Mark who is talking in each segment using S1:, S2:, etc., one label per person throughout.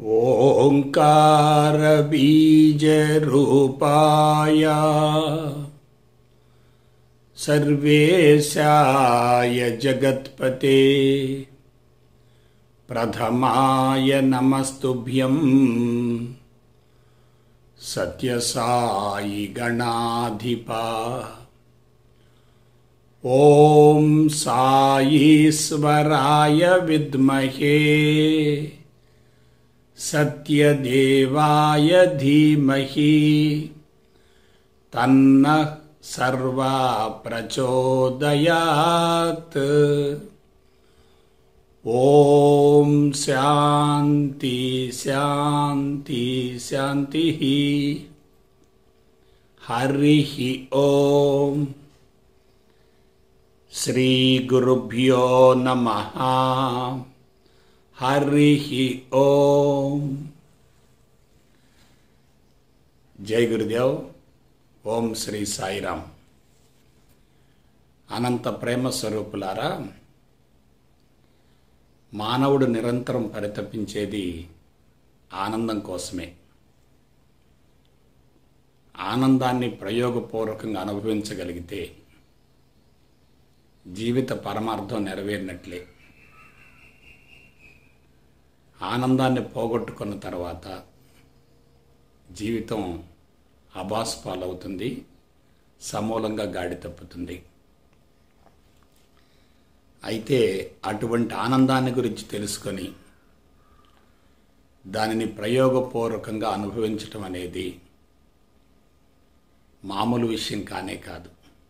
S1: ओङ्कारबीजरूपाय सर्वेशाय जगत्पते प्रथमाय नमस्तुभ्यम् सत्यसायि गणाधिपा ॐ साईश्वराय विद्महे सत्यदेवाय धीमहि तन्नः सर्वा प्रचोदयात् ॐ शान्ति शान्ति शान्तिः हरिः ॐ श्रीगुरुभ्यो नमः हरिः ఓం జై గురుదేవ్ ఓం శ్రీ సాయిరామ్ అనంత ప్రేమ స్వరూపులారా మానవుడు నిరంతరం పరితపించేది ఆనందం కోసమే ఆనందాన్ని ప్రయోగపూర్వకంగా అనుభవించగలిగితే జీవిత పరమార్థం నెరవేరినట్లే ఆనందాన్ని పోగొట్టుకున్న తర్వాత జీవితం అబాస్పాలవుతుంది సమూలంగా గాడి తప్పుతుంది అయితే అటువంటి ఆనందాన్ని గురించి తెలుసుకొని దానిని ప్రయోగపూర్వకంగా అనుభవించటం అనేది మామూలు విషయం కానే కాదు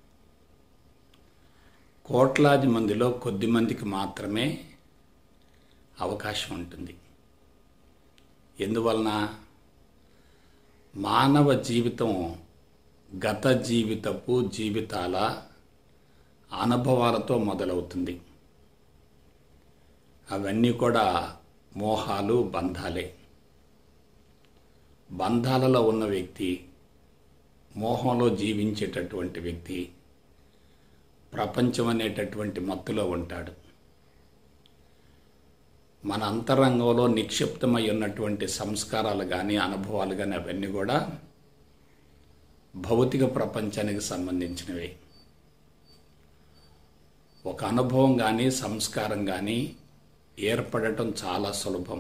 S1: కోట్లాది మందిలో కొద్ది మందికి మాత్రమే అవకాశం ఉంటుంది ఎందువలన మానవ జీవితం గత జీవితపు జీవితాల అనుభవాలతో మొదలవుతుంది అవన్నీ కూడా మోహాలు బంధాలే బంధాలలో ఉన్న వ్యక్తి మోహంలో జీవించేటటువంటి వ్యక్తి ప్రపంచం అనేటటువంటి మత్తులో ఉంటాడు మన అంతరంగంలో నిక్షిప్తమై ఉన్నటువంటి సంస్కారాలు కానీ అనుభవాలు కానీ అవన్నీ కూడా భౌతిక ప్రపంచానికి సంబంధించినవి ఒక అనుభవం కానీ సంస్కారం కానీ ఏర్పడటం చాలా సులభం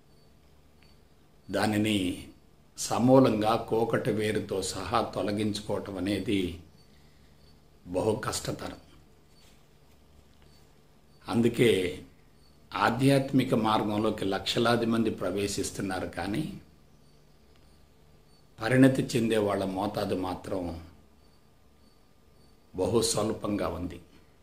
S1: దానిని సమూలంగా కోకటి వేరుతో సహా తొలగించుకోవటం అనేది బహు కష్టతరం అందుకే ఆధ్యాత్మిక మార్గంలోకి లక్షలాది మంది ప్రవేశిస్తున్నారు కానీ పరిణతి చెందే వాళ్ళ మోతాదు మాత్రం బహు స్వల్పంగా ఉంది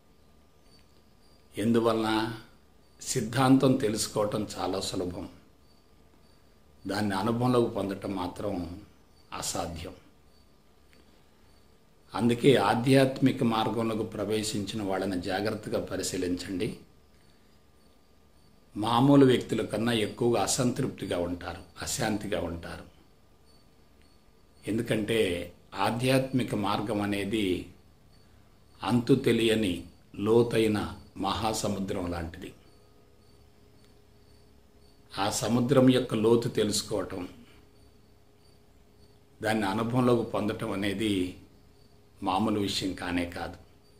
S1: ఎందువలన సిద్ధాంతం తెలుసుకోవటం చాలా సులభం దాన్ని అనుభవంలోకి పొందటం మాత్రం అసాధ్యం అందుకే ఆధ్యాత్మిక మార్గంలోకి ప్రవేశించిన వాళ్ళని జాగ్రత్తగా పరిశీలించండి మామూలు వ్యక్తుల కన్నా ఎక్కువగా అసంతృప్తిగా ఉంటారు అశాంతిగా ఉంటారు ఎందుకంటే ఆధ్యాత్మిక మార్గం అనేది అంతు తెలియని లోతైన మహాసముద్రం లాంటిది ఆ సముద్రం యొక్క లోతు తెలుసుకోవటం దాన్ని అనుభవంలోకి పొందటం అనేది మామూలు విషయం కానే కాదు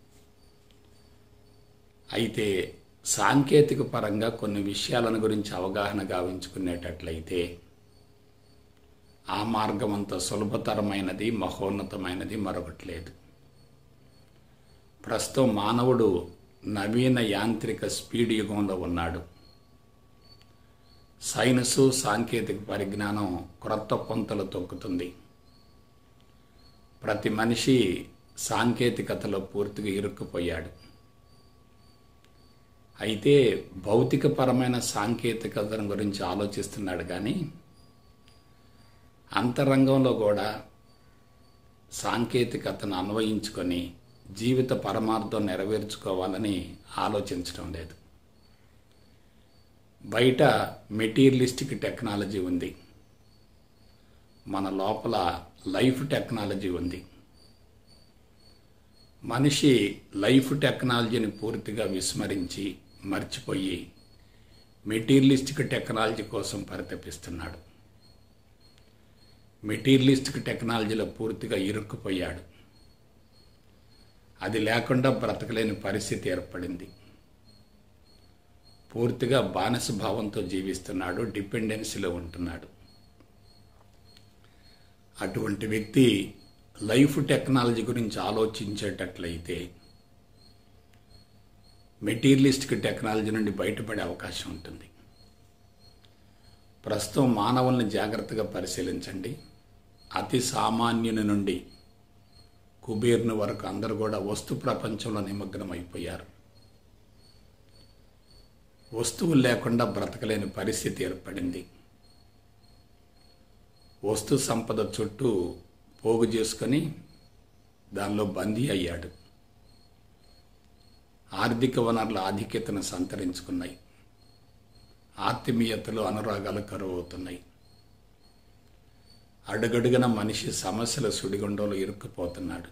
S1: అయితే సాంకేతిక పరంగా కొన్ని విషయాలను గురించి అవగాహన గావించుకునేటట్లయితే ఆ మార్గం అంత సులభతరమైనది మహోన్నతమైనది మరొకటి లేదు ప్రస్తుతం మానవుడు నవీన యాంత్రిక స్పీడ్ యుగంలో ఉన్నాడు సైన్సు సాంకేతిక పరిజ్ఞానం క్రొత్త పొంతలు తొక్కుతుంది ప్రతి మనిషి సాంకేతికతలో పూర్తిగా ఇరుక్కుపోయాడు అయితే భౌతికపరమైన సాంకేతికత గురించి ఆలోచిస్తున్నాడు కానీ అంతరంగంలో కూడా సాంకేతికతను అన్వయించుకొని జీవిత పరమార్థం నెరవేర్చుకోవాలని ఆలోచించడం లేదు బయట మెటీరియలిస్టిక్ టెక్నాలజీ ఉంది మన లోపల లైఫ్ టెక్నాలజీ ఉంది మనిషి లైఫ్ టెక్నాలజీని పూర్తిగా విస్మరించి మర్చిపోయి మెటీరియలిస్టిక్ టెక్నాలజీ కోసం పరితపిస్తున్నాడు మెటీరియలిస్టిక్ టెక్నాలజీలో పూర్తిగా ఇరుక్కుపోయాడు అది లేకుండా బ్రతకలేని పరిస్థితి ఏర్పడింది పూర్తిగా బానిస భావంతో జీవిస్తున్నాడు డిపెండెన్సీలో ఉంటున్నాడు అటువంటి వ్యక్తి లైఫ్ టెక్నాలజీ గురించి ఆలోచించేటట్లయితే మెటీరియలిస్టిక్ టెక్నాలజీ నుండి బయటపడే అవకాశం ఉంటుంది ప్రస్తుతం మానవుల్ని జాగ్రత్తగా పరిశీలించండి అతి సామాన్యుని నుండి కుబేర్ని వరకు అందరూ కూడా వస్తు ప్రపంచంలో నిమగ్నం అయిపోయారు వస్తువులు లేకుండా బ్రతకలేని పరిస్థితి ఏర్పడింది వస్తు సంపద చుట్టూ పోగు చేసుకొని దానిలో బందీ అయ్యాడు ఆర్థిక వనరుల ఆధిక్యతను సంతరించుకున్నాయి ఆత్మీయతలు అనురాగాలు కరువు అవుతున్నాయి అడుగడుగున మనిషి సమస్యల సుడిగుండంలో ఇరుక్కుపోతున్నాడు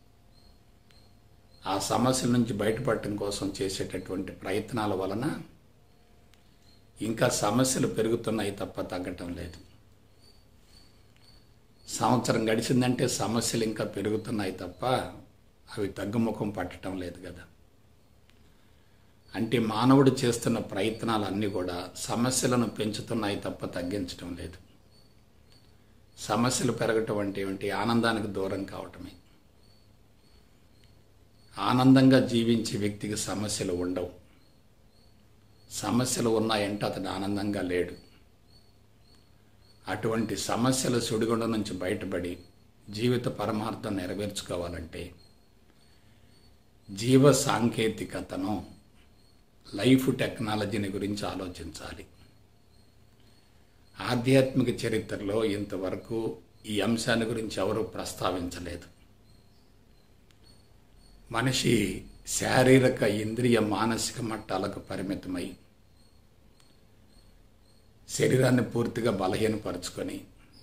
S1: ఆ సమస్యల నుంచి బయటపడటం కోసం చేసేటటువంటి ప్రయత్నాల వలన ఇంకా సమస్యలు పెరుగుతున్నాయి తప్ప తగ్గటం లేదు సంవత్సరం గడిచిందంటే సమస్యలు ఇంకా పెరుగుతున్నాయి తప్ప అవి తగ్గుముఖం పట్టడం లేదు కదా అంటే మానవుడు చేస్తున్న ప్రయత్నాలన్నీ కూడా సమస్యలను పెంచుతున్నాయి తప్ప తగ్గించడం లేదు సమస్యలు పెరగటం అంటే ఏమిటి ఆనందానికి దూరం కావటమే ఆనందంగా జీవించే వ్యక్తికి సమస్యలు ఉండవు సమస్యలు ఉన్నాయంటే అతడు ఆనందంగా లేడు అటువంటి సమస్యల సుడిగుండ నుంచి బయటపడి జీవిత పరమార్థం నెరవేర్చుకోవాలంటే జీవ సాంకేతికతను లైఫ్ టెక్నాలజీని గురించి ఆలోచించాలి ఆధ్యాత్మిక చరిత్రలో ఇంతవరకు ఈ అంశాన్ని గురించి ఎవరూ ప్రస్తావించలేదు మనిషి శారీరక ఇంద్రియ మానసిక మట్టాలకు పరిమితమై శరీరాన్ని పూర్తిగా బలహీనపరుచుకొని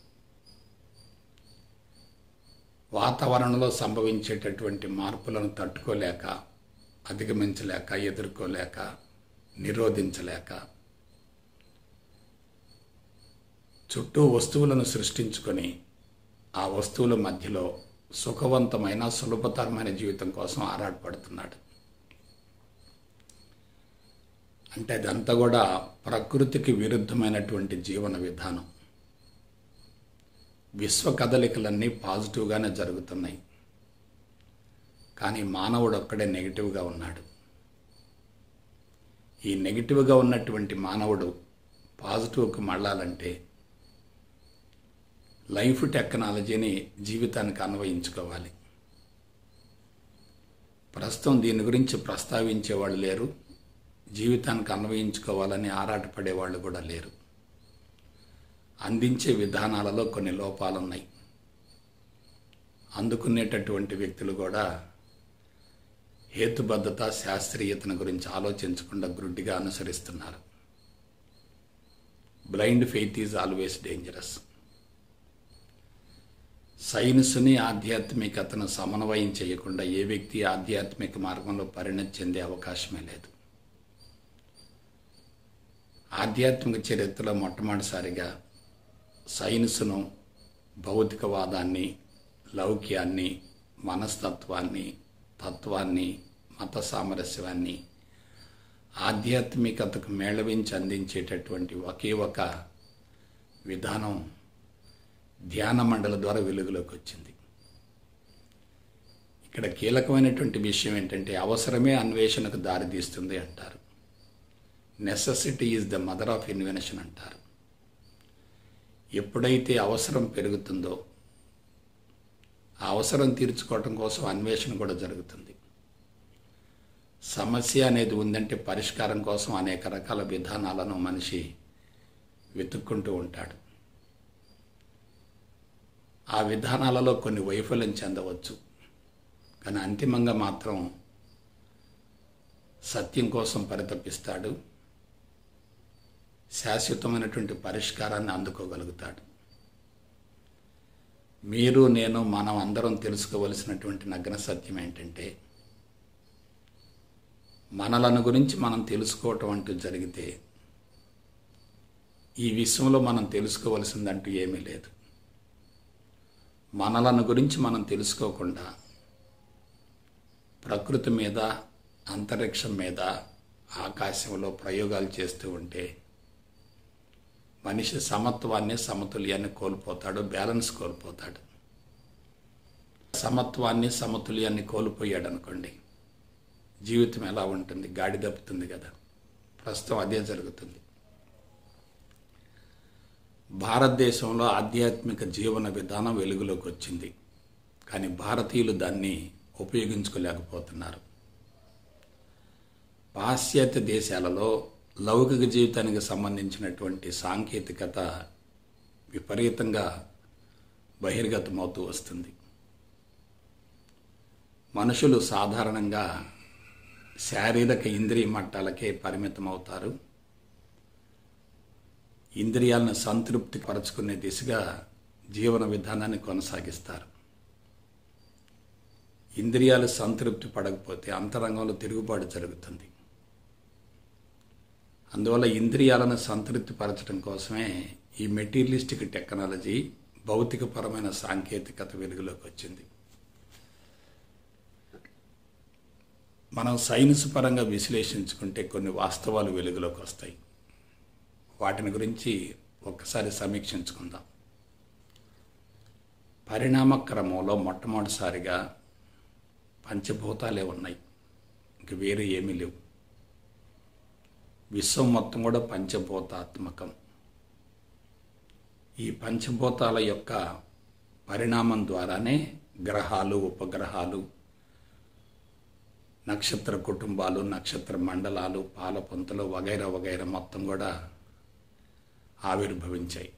S1: వాతావరణంలో సంభవించేటటువంటి మార్పులను తట్టుకోలేక అధిగమించలేక ఎదుర్కోలేక నిరోధించలేక చుట్టూ వస్తువులను సృష్టించుకొని ఆ వస్తువుల మధ్యలో సుఖవంతమైన సులభతరమైన జీవితం కోసం ఆరాటపడుతున్నాడు అంటే అదంతా కూడా ప్రకృతికి విరుద్ధమైనటువంటి జీవన విధానం విశ్వ కదలికలన్నీ పాజిటివ్గానే జరుగుతున్నాయి కానీ మానవుడు ఒక్కడే నెగిటివ్గా ఉన్నాడు ఈ నెగిటివ్గా ఉన్నటువంటి మానవుడు పాజిటివ్కి మళ్ళాలంటే లైఫ్ టెక్నాలజీని జీవితానికి అన్వయించుకోవాలి ప్రస్తుతం దీని గురించి ప్రస్తావించేవాళ్ళు లేరు జీవితానికి అన్వయించుకోవాలని ఆరాటపడేవాళ్ళు కూడా లేరు అందించే విధానాలలో కొన్ని లోపాలున్నాయి అందుకునేటటువంటి వ్యక్తులు కూడా హేతుబద్ధత శాస్త్రీయతను గురించి ఆలోచించకుండా గ్రుడ్డిగా అనుసరిస్తున్నారు blind faith is always dangerous సైన్స్ని ఆధ్యాత్మికతను సమన్వయం చేయకుండా ఏ వ్యక్తి ఆధ్యాత్మిక మార్గంలో పరిణతి చెందే అవకాశమే లేదు ఆధ్యాత్మిక చరిత్రలో మొట్టమొదటిసారిగా సైన్స్ను భౌతికవాదాన్ని లౌక్యాన్ని మనస్తత్వాన్ని తత్వాన్ని మత సామరస్యాన్ని ఆధ్యాత్మికతకు మేళవించి అందించేటటువంటి ఒకే ఒక విధానం ధ్యాన మండలి ద్వారా వెలుగులోకి వచ్చింది ఇక్కడ కీలకమైనటువంటి విషయం ఏంటంటే అవసరమే అన్వేషణకు దారితీస్తుంది అంటారు necessity is the mother of invention అంటారు ఎప్పుడైతే అవసరం పెరుగుతుందో ఆ అవసరం తీర్చుకోవటం కోసం అన్వేషణ కూడా జరుగుతుంది సమస్య అనేది ఉందంటే పరిష్కారం కోసం అనేక రకాల విధానాలను మనిషి వెతుక్కుంటూ ఉంటాడు ఆ విధానాలలో కొన్ని వైఫల్యం చెందవచ్చు కానీ అంతిమంగా మాత్రం సత్యం కోసం పరితపిస్తాడు శాశ్వతమైనటువంటి పరిష్కారాన్ని అందుకోగలుగుతాడు మీరు నేను మనం అందరం తెలుసుకోవలసినటువంటి నగ్న సత్యం ఏంటంటే మనలను గురించి మనం తెలుసుకోవటం అంటూ జరిగితే ఈ విశ్వంలో మనం తెలుసుకోవలసిందంటూ ఏమీ లేదు మనలను గురించి మనం తెలుసుకోకుండా ప్రకృతి మీద అంతరిక్షం మీద ఆకాశంలో ప్రయోగాలు చేస్తూ ఉంటే మనిషి సమత్వాన్ని సమతుల్యాన్ని కోల్పోతాడు బ్యాలెన్స్ కోల్పోతాడు సమత్వాన్ని సమతుల్యాన్ని కోల్పోయాడు అనుకోండి జీవితం ఎలా ఉంటుంది గాడి దప్పుతుంది కదా ప్రస్తుతం అదే జరుగుతుంది భారతదేశంలో ఆధ్యాత్మిక జీవన విధానం వెలుగులోకి వచ్చింది కానీ భారతీయులు దాన్ని ఉపయోగించుకోలేకపోతున్నారు పాశ్చాత్య దేశాలలో లౌకిక జీవితానికి సంబంధించినటువంటి సాంకేతికత విపరీతంగా బహిర్గతమవుతూ వస్తుంది మనుషులు సాధారణంగా శారీరక ఇంద్రియ మట్టాలకే పరిమితం అవుతారు ఇంద్రియాలను సంతృప్తి పరచుకునే దిశగా జీవన విధానాన్ని కొనసాగిస్తారు ఇంద్రియాలు సంతృప్తి పడకపోతే అంతరంగంలో తిరుగుబాటు జరుగుతుంది అందువల్ల ఇంద్రియాలను సంతృప్తి పరచడం కోసమే ఈ మెటీరియలిస్టిక్ టెక్నాలజీ భౌతికపరమైన సాంకేతికత వెలుగులోకి వచ్చింది మనం సైన్స్ పరంగా విశ్లేషించుకుంటే కొన్ని వాస్తవాలు వెలుగులోకి వస్తాయి వాటిని గురించి ఒక్కసారి సమీక్షించుకుందాం పరిణామ క్రమంలో మొట్టమొదటిసారిగా పంచభూతాలే ఉన్నాయి ఇంక వేరే ఏమీ లేవు విశ్వం మొత్తం కూడా పంచభూతాత్మకం ఈ పంచభూతాల యొక్క పరిణామం ద్వారానే గ్రహాలు ఉపగ్రహాలు నక్షత్ర కుటుంబాలు నక్షత్ర మండలాలు పాలపంతులు వగైరా వగైరా మొత్తం కూడా ఆవిర్భవించాయి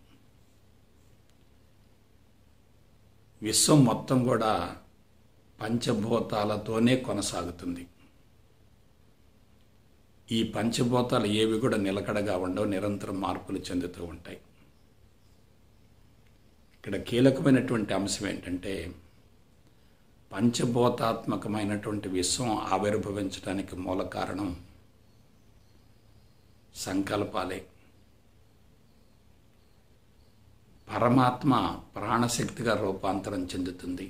S1: విశ్వం మొత్తం కూడా పంచభూతాలతోనే కొనసాగుతుంది ఈ పంచభూతాలు ఏవి కూడా నిలకడగా ఉండవు నిరంతరం మార్పులు చెందుతూ ఉంటాయి ఇక్కడ కీలకమైనటువంటి అంశం ఏంటంటే పంచభూతాత్మకమైనటువంటి విశ్వం ఆవిర్భవించడానికి మూల కారణం సంకల్పాలే పరమాత్మ ప్రాణశక్తిగా రూపాంతరం చెందుతుంది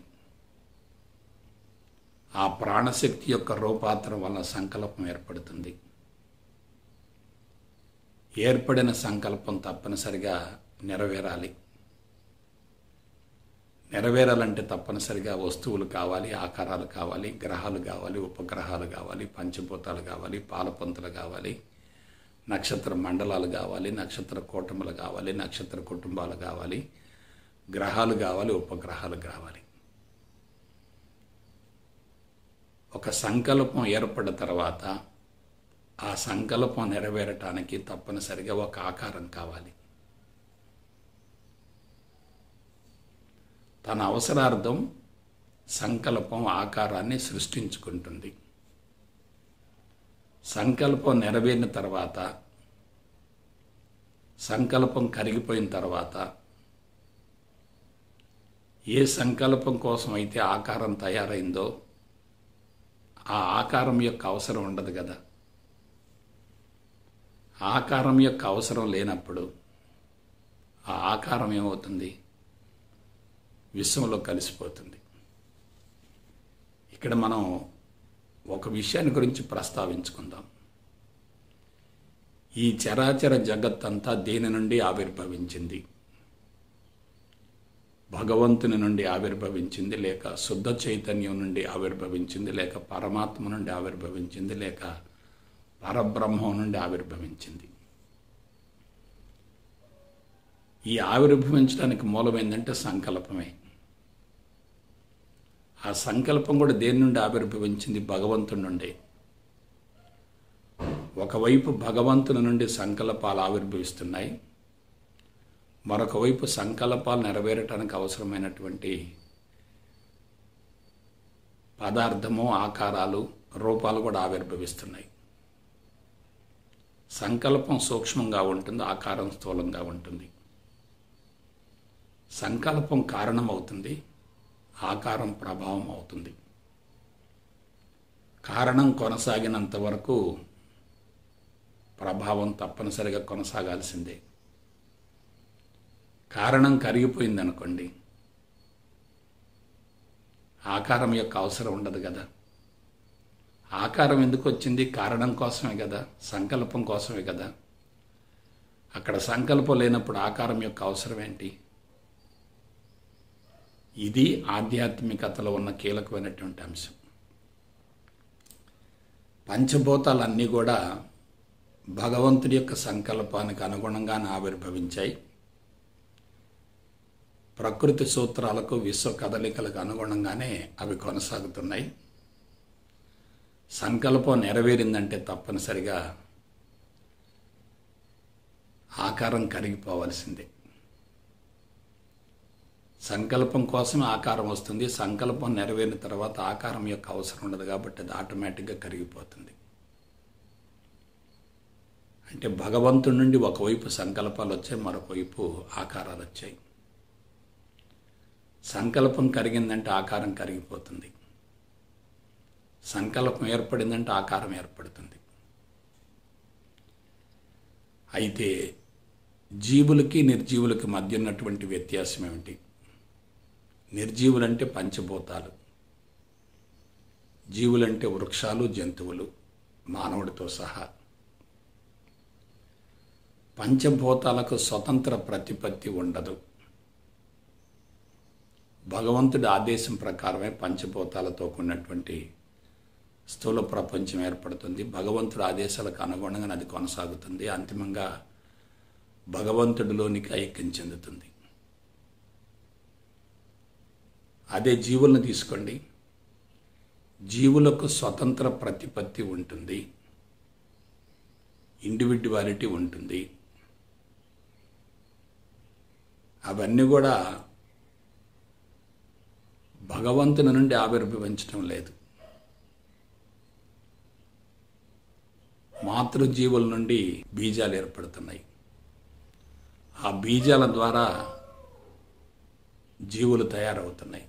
S1: ఆ ప్రాణశక్తి యొక్క రూపాంతరం వల్ల సంకల్పం ఏర్పడుతుంది ఏర్పడిన సంకల్పం తప్పనిసరిగా నెరవేరాలి నెరవేరాలంటే తప్పనిసరిగా వస్తువులు కావాలి ఆకారాలు కావాలి గ్రహాలు కావాలి ఉపగ్రహాలు కావాలి పంచభూతాలు కావాలి పాలపంతులు కావాలి నక్షత్ర మండలాలు కావాలి నక్షత్ర కూటములు కావాలి నక్షత్ర కుటుంబాలు కావాలి గ్రహాలు కావాలి ఉపగ్రహాలు కావాలి ఒక సంకల్పం ఏర్పడిన తర్వాత ఆ సంకల్పం నెరవేరటానికి తప్పనిసరిగా ఒక ఆకారం కావాలి తన అవసరార్థం సంకల్పం ఆకారాన్ని సృష్టించుకుంటుంది సంకల్పం నెరవేరిన తర్వాత సంకల్పం కరిగిపోయిన తర్వాత ఏ సంకల్పం కోసం అయితే ఆకారం తయారైందో ఆ ఆకారం యొక్క అవసరం ఉండదు కదా ఆకారం యొక్క అవసరం లేనప్పుడు ఆ ఆకారం ఏమవుతుంది విశ్వంలో కలిసిపోతుంది ఇక్కడ మనం ఒక విషయాన్ని గురించి ప్రస్తావించుకుందాం ఈ చరాచర జగత్తంతా దేని నుండి ఆవిర్భవించింది భగవంతుని నుండి ఆవిర్భవించింది లేక శుద్ధ చైతన్యం నుండి ఆవిర్భవించింది లేక పరమాత్మ నుండి ఆవిర్భవించింది లేక పరబ్రహ్మం నుండి ఆవిర్భవించింది ఈ ఆవిర్భవించడానికి మూలం ఏంటంటే సంకల్పమే ఆ సంకల్పం కూడా దేని నుండి ఆవిర్భవించింది భగవంతుడి నుండి ఒకవైపు భగవంతుని నుండి సంకల్పాలు ఆవిర్భవిస్తున్నాయి మరొక వైపు సంకల్పాలు నెరవేరటానికి అవసరమైనటువంటి పదార్థము ఆకారాలు రూపాలు కూడా ఆవిర్భవిస్తున్నాయి సంకల్పం సూక్ష్మంగా ఉంటుంది ఆకారం స్థూలంగా ఉంటుంది సంకల్పం కారణం అవుతుంది ఆకారం ప్రభావం అవుతుంది కారణం కొనసాగినంత వరకు ప్రభావం తప్పనిసరిగా కొనసాగాల్సిందే కారణం కరిగిపోయింది అనుకోండి ఆకారం యొక్క అవసరం ఉండదు కదా ఆకారం ఎందుకు వచ్చింది కారణం కోసమే కదా సంకల్పం కోసమే కదా అక్కడ సంకల్పం లేనప్పుడు ఆకారం యొక్క అవసరం ఏంటి ఇది ఆధ్యాత్మికతలో ఉన్న కీలకమైనటువంటి అంశం పంచభూతాలన్నీ కూడా భగవంతుడి యొక్క సంకల్పానికి అనుగుణంగానే ఆవిర్భవించాయి ప్రకృతి సూత్రాలకు విశ్వ కదలికలకు అనుగుణంగానే అవి కొనసాగుతున్నాయి సంకల్పం నెరవేరిందంటే తప్పనిసరిగా ఆకారం కరిగిపోవలసిందే సంకల్పం కోసమే ఆకారం వస్తుంది సంకల్పం నెరవేరిన తర్వాత ఆకారం యొక్క అవసరం ఉండదు కాబట్టి అది ఆటోమేటిక్గా కరిగిపోతుంది అంటే భగవంతుడి నుండి ఒకవైపు సంకల్పాలు వచ్చాయి మరొకవైపు ఆకారాలు వచ్చాయి సంకల్పం కరిగిందంటే ఆకారం కరిగిపోతుంది సంకల్పం ఏర్పడిందంటే ఆకారం ఏర్పడుతుంది అయితే జీవులకి నిర్జీవులకి మధ్య ఉన్నటువంటి వ్యత్యాసం ఏమిటి నిర్జీవులంటే పంచభూతాలు జీవులంటే వృక్షాలు జంతువులు మానవుడితో సహా పంచభూతాలకు స్వతంత్ర ప్రతిపత్తి ఉండదు భగవంతుడి ఆదేశం ప్రకారమే పంచభూతాలతో కూడినటువంటి స్థూల ప్రపంచం ఏర్పడుతుంది భగవంతుడి ఆదేశాలకు అనుగుణంగా అది కొనసాగుతుంది అంతిమంగా భగవంతుడిలోనికి ఐక్యం చెందుతుంది అదే జీవులను తీసుకోండి జీవులకు స్వతంత్ర ప్రతిపత్తి ఉంటుంది ఇండివిడ్యువాలిటీ ఉంటుంది అవన్నీ కూడా భగవంతుని నుండి ఆవిర్భవించడం లేదు మాతృజీవుల నుండి బీజాలు ఏర్పడుతున్నాయి ఆ బీజాల ద్వారా జీవులు తయారవుతున్నాయి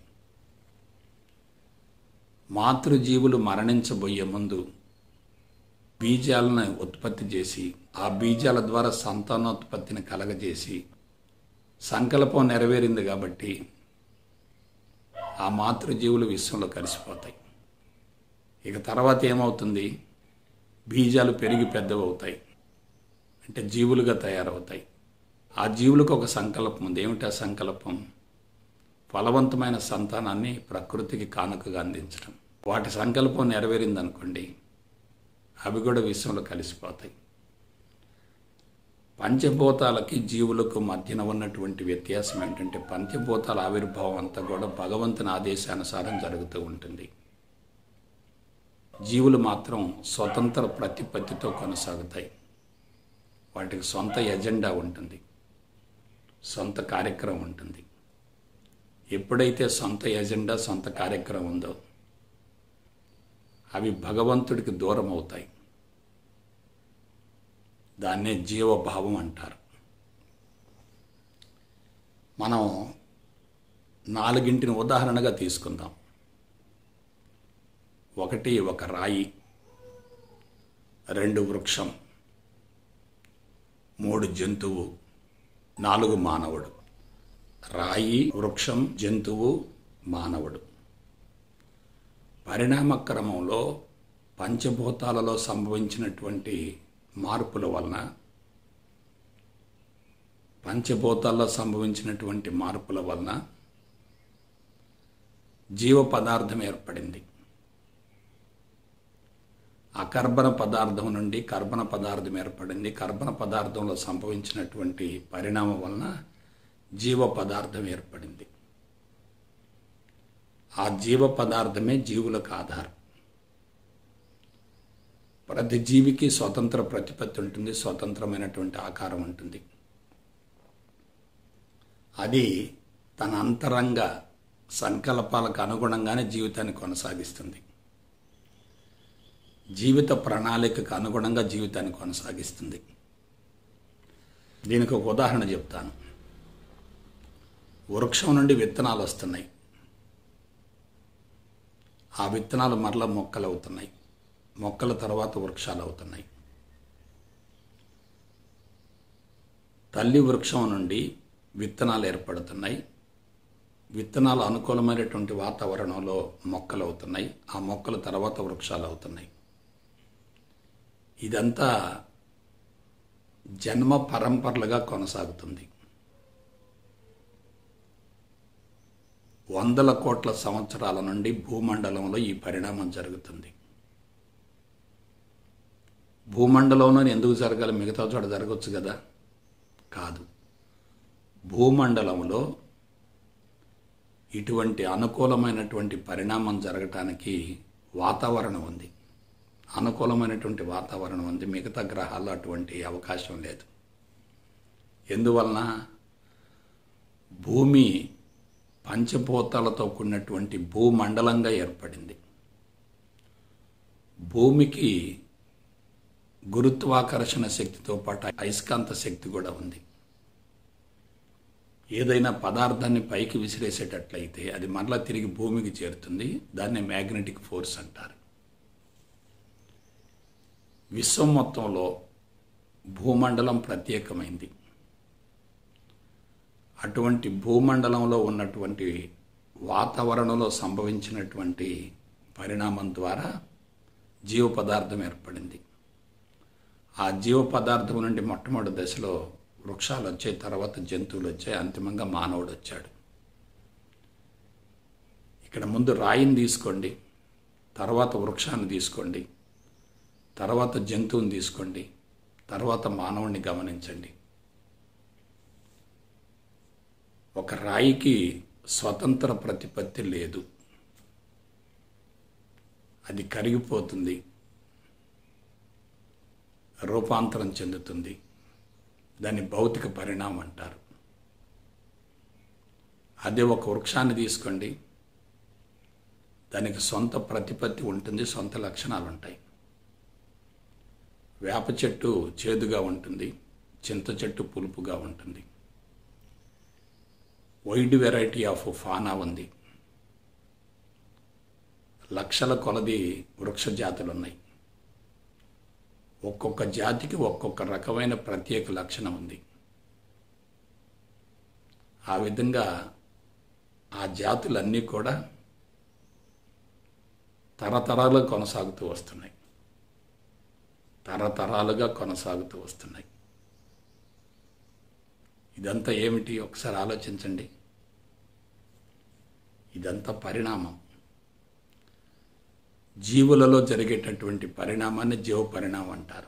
S1: మాతృజీవులు మరణించబోయే ముందు బీజాలను ఉత్పత్తి చేసి ఆ బీజాల ద్వారా సంతానోత్పత్తిని కలగజేసి సంకల్పం నెరవేరింది కాబట్టి ఆ మాతృజీవులు విశ్వంలో కలిసిపోతాయి ఇక తర్వాత ఏమవుతుంది బీజాలు పెరిగి పెద్దవవుతాయి అంటే జీవులుగా తయారవుతాయి ఆ జీవులకు ఒక సంకల్పం ఉంది ఏమిటి ఆ సంకల్పం ఫలవంతమైన సంతానాన్ని ప్రకృతికి కానుకగా అందించడం వాటి సంకల్పం నెరవేరిందనుకోండి అవి కూడా విశ్వంలో కలిసిపోతాయి పంచభూతాలకి జీవులకు మధ్యన ఉన్నటువంటి వ్యత్యాసం ఏంటంటే పంచభూతాల ఆవిర్భావం అంతా కూడా భగవంతుని ఆదేశానుసారం జరుగుతూ ఉంటుంది జీవులు మాత్రం స్వతంత్ర ప్రతిపత్తితో కొనసాగుతాయి వాటికి సొంత ఎజెండా ఉంటుంది సొంత కార్యక్రమం ఉంటుంది ఎప్పుడైతే సొంత ఎజెండా సొంత కార్యక్రమం ఉందో అవి భగవంతుడికి దూరం అవుతాయి దాన్నే జీవభావం అంటారు మనం నాలుగింటిని ఉదాహరణగా తీసుకుందాం ఒకటి ఒక రాయి రెండు వృక్షం మూడు జంతువు నాలుగు మానవుడు రాయి వృక్షం జంతువు మానవుడు పరిణామ క్రమంలో పంచభూతాలలో సంభవించినటువంటి మార్పుల వలన పంచభూతాల్లో సంభవించినటువంటి మార్పుల వలన జీవ పదార్థం ఏర్పడింది అకర్బన పదార్థం నుండి కర్బన పదార్థం ఏర్పడింది కర్బన పదార్థంలో సంభవించినటువంటి పరిణామం వలన జీవ పదార్థం ఏర్పడింది ఆ జీవ పదార్థమే జీవులకు ఆధారం ప్రతి జీవికి స్వతంత్ర ప్రతిపత్తి ఉంటుంది స్వతంత్రమైనటువంటి ఆకారం ఉంటుంది అది తన అంతరంగ సంకల్పాలకు అనుగుణంగానే జీవితాన్ని కొనసాగిస్తుంది జీవిత ప్రణాళికకు అనుగుణంగా జీవితాన్ని కొనసాగిస్తుంది దీనికి ఒక ఉదాహరణ చెప్తాను వృక్షం నుండి విత్తనాలు వస్తున్నాయి ఆ విత్తనాలు మరలా మొక్కలు అవుతున్నాయి మొక్కల తర్వాత వృక్షాలు అవుతున్నాయి తల్లి వృక్షం నుండి విత్తనాలు ఏర్పడుతున్నాయి విత్తనాలు అనుకూలమైనటువంటి వాతావరణంలో మొక్కలు అవుతున్నాయి ఆ మొక్కలు తర్వాత వృక్షాలు అవుతున్నాయి ఇదంతా జన్మ పరంపరలుగా కొనసాగుతుంది వందల కోట్ల సంవత్సరాల నుండి భూమండలంలో ఈ పరిణామం జరుగుతుంది భూమండలంలో ఎందుకు జరగాలి మిగతా చోట జరగవచ్చు కదా కాదు భూమండలంలో ఇటువంటి అనుకూలమైనటువంటి పరిణామం జరగటానికి వాతావరణం ఉంది అనుకూలమైనటువంటి వాతావరణం ఉంది మిగతా గ్రహాల్లో అటువంటి అవకాశం లేదు ఎందువలన భూమి పంచభూతాలతో కూడినటువంటి భూమండలంగా ఏర్పడింది భూమికి గురుత్వాకర్షణ శక్తితో పాటు అయస్కాంత శక్తి కూడా ఉంది ఏదైనా పదార్థాన్ని పైకి విసిరేసేటట్లయితే అది మరలా తిరిగి భూమికి చేరుతుంది దాన్ని మ్యాగ్నెటిక్ ఫోర్స్ అంటారు విశ్వం మొత్తంలో భూమండలం ప్రత్యేకమైంది అటువంటి భూమండలంలో ఉన్నటువంటి వాతావరణంలో సంభవించినటువంటి పరిణామం ద్వారా జీవ పదార్థం ఏర్పడింది ఆ జీవ పదార్థం నుండి మొట్టమొదటి దశలో వృక్షాలు వచ్చాయి తర్వాత జంతువులు వచ్చాయి అంతిమంగా మానవుడు వచ్చాడు ఇక్కడ ముందు రాయిని తీసుకోండి తర్వాత వృక్షాన్ని తీసుకోండి తర్వాత జంతువుని తీసుకోండి తర్వాత మానవుడిని గమనించండి ఒక రాయికి స్వతంత్ర ప్రతిపత్తి లేదు అది కరిగిపోతుంది రూపాంతరం చెందుతుంది దాన్ని భౌతిక పరిణామం అంటారు అదే ఒక వృక్షాన్ని తీసుకోండి దానికి సొంత ప్రతిపత్తి ఉంటుంది సొంత లక్షణాలు ఉంటాయి వేప చెట్టు చేదుగా ఉంటుంది చింత చెట్టు పులుపుగా ఉంటుంది వైడ్ వెరైటీ ఆఫ్ ఫానా ఉంది లక్షల కొలది వృక్ష జాతులు ఉన్నాయి ఒక్కొక్క జాతికి ఒక్కొక్క రకమైన ప్రత్యేక లక్షణం ఉంది ఆ విధంగా ఆ జాతులన్నీ కూడా తరతరాలుగా కొనసాగుతూ వస్తున్నాయి తరతరాలుగా కొనసాగుతూ వస్తున్నాయి ఇదంతా ఏమిటి ఒకసారి ఆలోచించండి ఇదంతా పరిణామం జీవులలో జరిగేటటువంటి పరిణామాన్ని జీవ పరిణామం అంటారు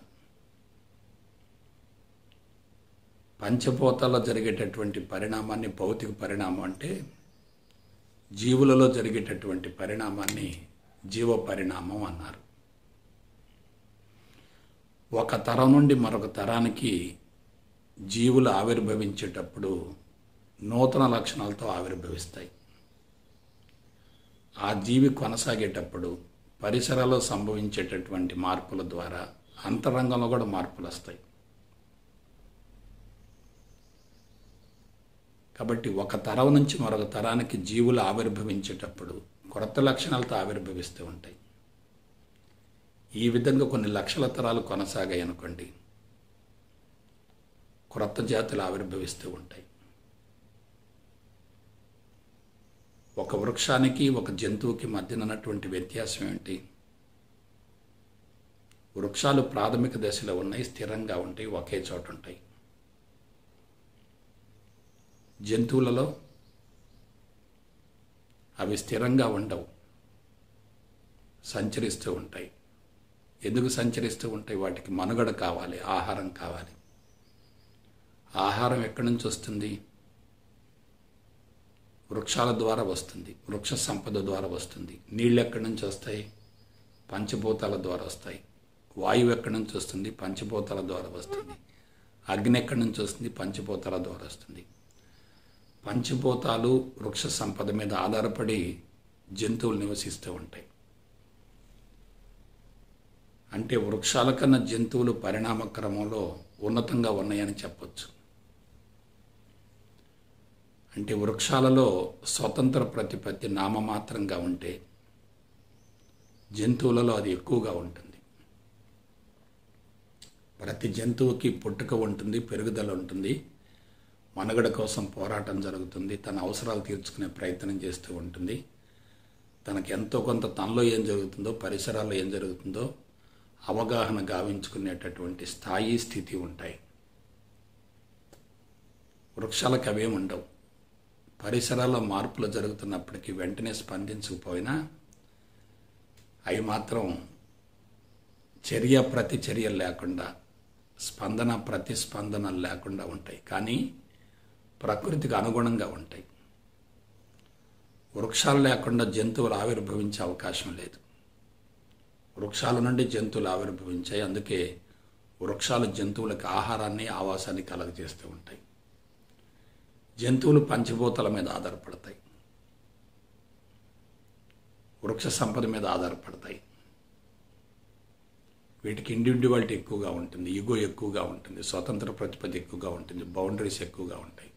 S1: పంచభూతాల్లో జరిగేటటువంటి పరిణామాన్ని భౌతిక పరిణామం అంటే జీవులలో జరిగేటటువంటి పరిణామాన్ని జీవ పరిణామం అన్నారు ఒక తరం నుండి మరొక తరానికి జీవులు ఆవిర్భవించేటప్పుడు నూతన లక్షణాలతో ఆవిర్భవిస్తాయి ఆ జీవి కొనసాగేటప్పుడు పరిసరాల్లో సంభవించేటటువంటి మార్పుల ద్వారా అంతరంగంలో కూడా మార్పులు వస్తాయి కాబట్టి ఒక తరం నుంచి మరొక తరానికి జీవులు ఆవిర్భవించేటప్పుడు కొత్త లక్షణాలతో ఆవిర్భవిస్తూ ఉంటాయి ఈ విధంగా కొన్ని లక్షల తరాలు కొనసాగాయి అనుకోండి క్రొత్త జాతులు ఆవిర్భవిస్తూ ఉంటాయి ఒక వృక్షానికి ఒక జంతువుకి మధ్యన ఉన్నటువంటి వ్యత్యాసం ఏంటి వృక్షాలు ప్రాథమిక దశలో ఉన్నాయి స్థిరంగా ఉంటాయి ఒకే చోట ఉంటాయి జంతువులలో అవి స్థిరంగా ఉండవు సంచరిస్తూ ఉంటాయి ఎందుకు సంచరిస్తూ ఉంటాయి వాటికి మనుగడ కావాలి ఆహారం కావాలి ఆహారం ఎక్కడి నుంచి వస్తుంది వృక్షాల ద్వారా వస్తుంది వృక్ష సంపద ద్వారా వస్తుంది నీళ్ళు ఎక్కడి నుంచి వస్తాయి పంచభూతాల ద్వారా వస్తాయి వాయువు ఎక్కడి నుంచి వస్తుంది పంచభూతాల ద్వారా వస్తుంది అగ్ని ఎక్కడి నుంచి వస్తుంది పంచభూతాల ద్వారా వస్తుంది పంచభూతాలు వృక్ష సంపద మీద ఆధారపడి జంతువులు నివసిస్తూ ఉంటాయి అంటే వృక్షాల కన్నా జంతువులు పరిణామ క్రమంలో ఉన్నతంగా ఉన్నాయని చెప్పొచ్చు అంటే వృక్షాలలో స్వతంత్ర ప్రతిపత్తి నామమాత్రంగా ఉంటే జంతువులలో అది ఎక్కువగా ఉంటుంది ప్రతి జంతువుకి పుట్టుక ఉంటుంది పెరుగుదల ఉంటుంది మనుగడ కోసం పోరాటం జరుగుతుంది తన అవసరాలు తీర్చుకునే ప్రయత్నం చేస్తూ ఉంటుంది తనకి ఎంతో కొంత తనలో ఏం జరుగుతుందో పరిసరాల్లో ఏం జరుగుతుందో అవగాహన గావించుకునేటటువంటి స్థాయి స్థితి ఉంటాయి వృక్షాలకు అవేం ఉండవు పరిసరాల్లో మార్పులు జరుగుతున్నప్పటికీ వెంటనే స్పందించకపోయినా అవి మాత్రం చర్య ప్రతి చర్యలు లేకుండా స్పందన ప్రతిస్పందన లేకుండా ఉంటాయి కానీ ప్రకృతికి అనుగుణంగా ఉంటాయి వృక్షాలు లేకుండా జంతువులు ఆవిర్భవించే అవకాశం లేదు వృక్షాల నుండి జంతువులు ఆవిర్భవించాయి అందుకే వృక్షాలు జంతువులకు ఆహారాన్ని ఆవాసాన్ని కలగజేస్తూ ఉంటాయి జంతువులు పంచభూతాల మీద ఆధారపడతాయి వృక్ష సంపద మీద ఆధారపడతాయి వీటికి ఇండివిజువాలిటీ ఎక్కువగా ఉంటుంది ఈగో ఎక్కువగా ఉంటుంది స్వతంత్ర ప్రతిపత్తి ఎక్కువగా ఉంటుంది బౌండరీస్ ఎక్కువగా ఉంటాయి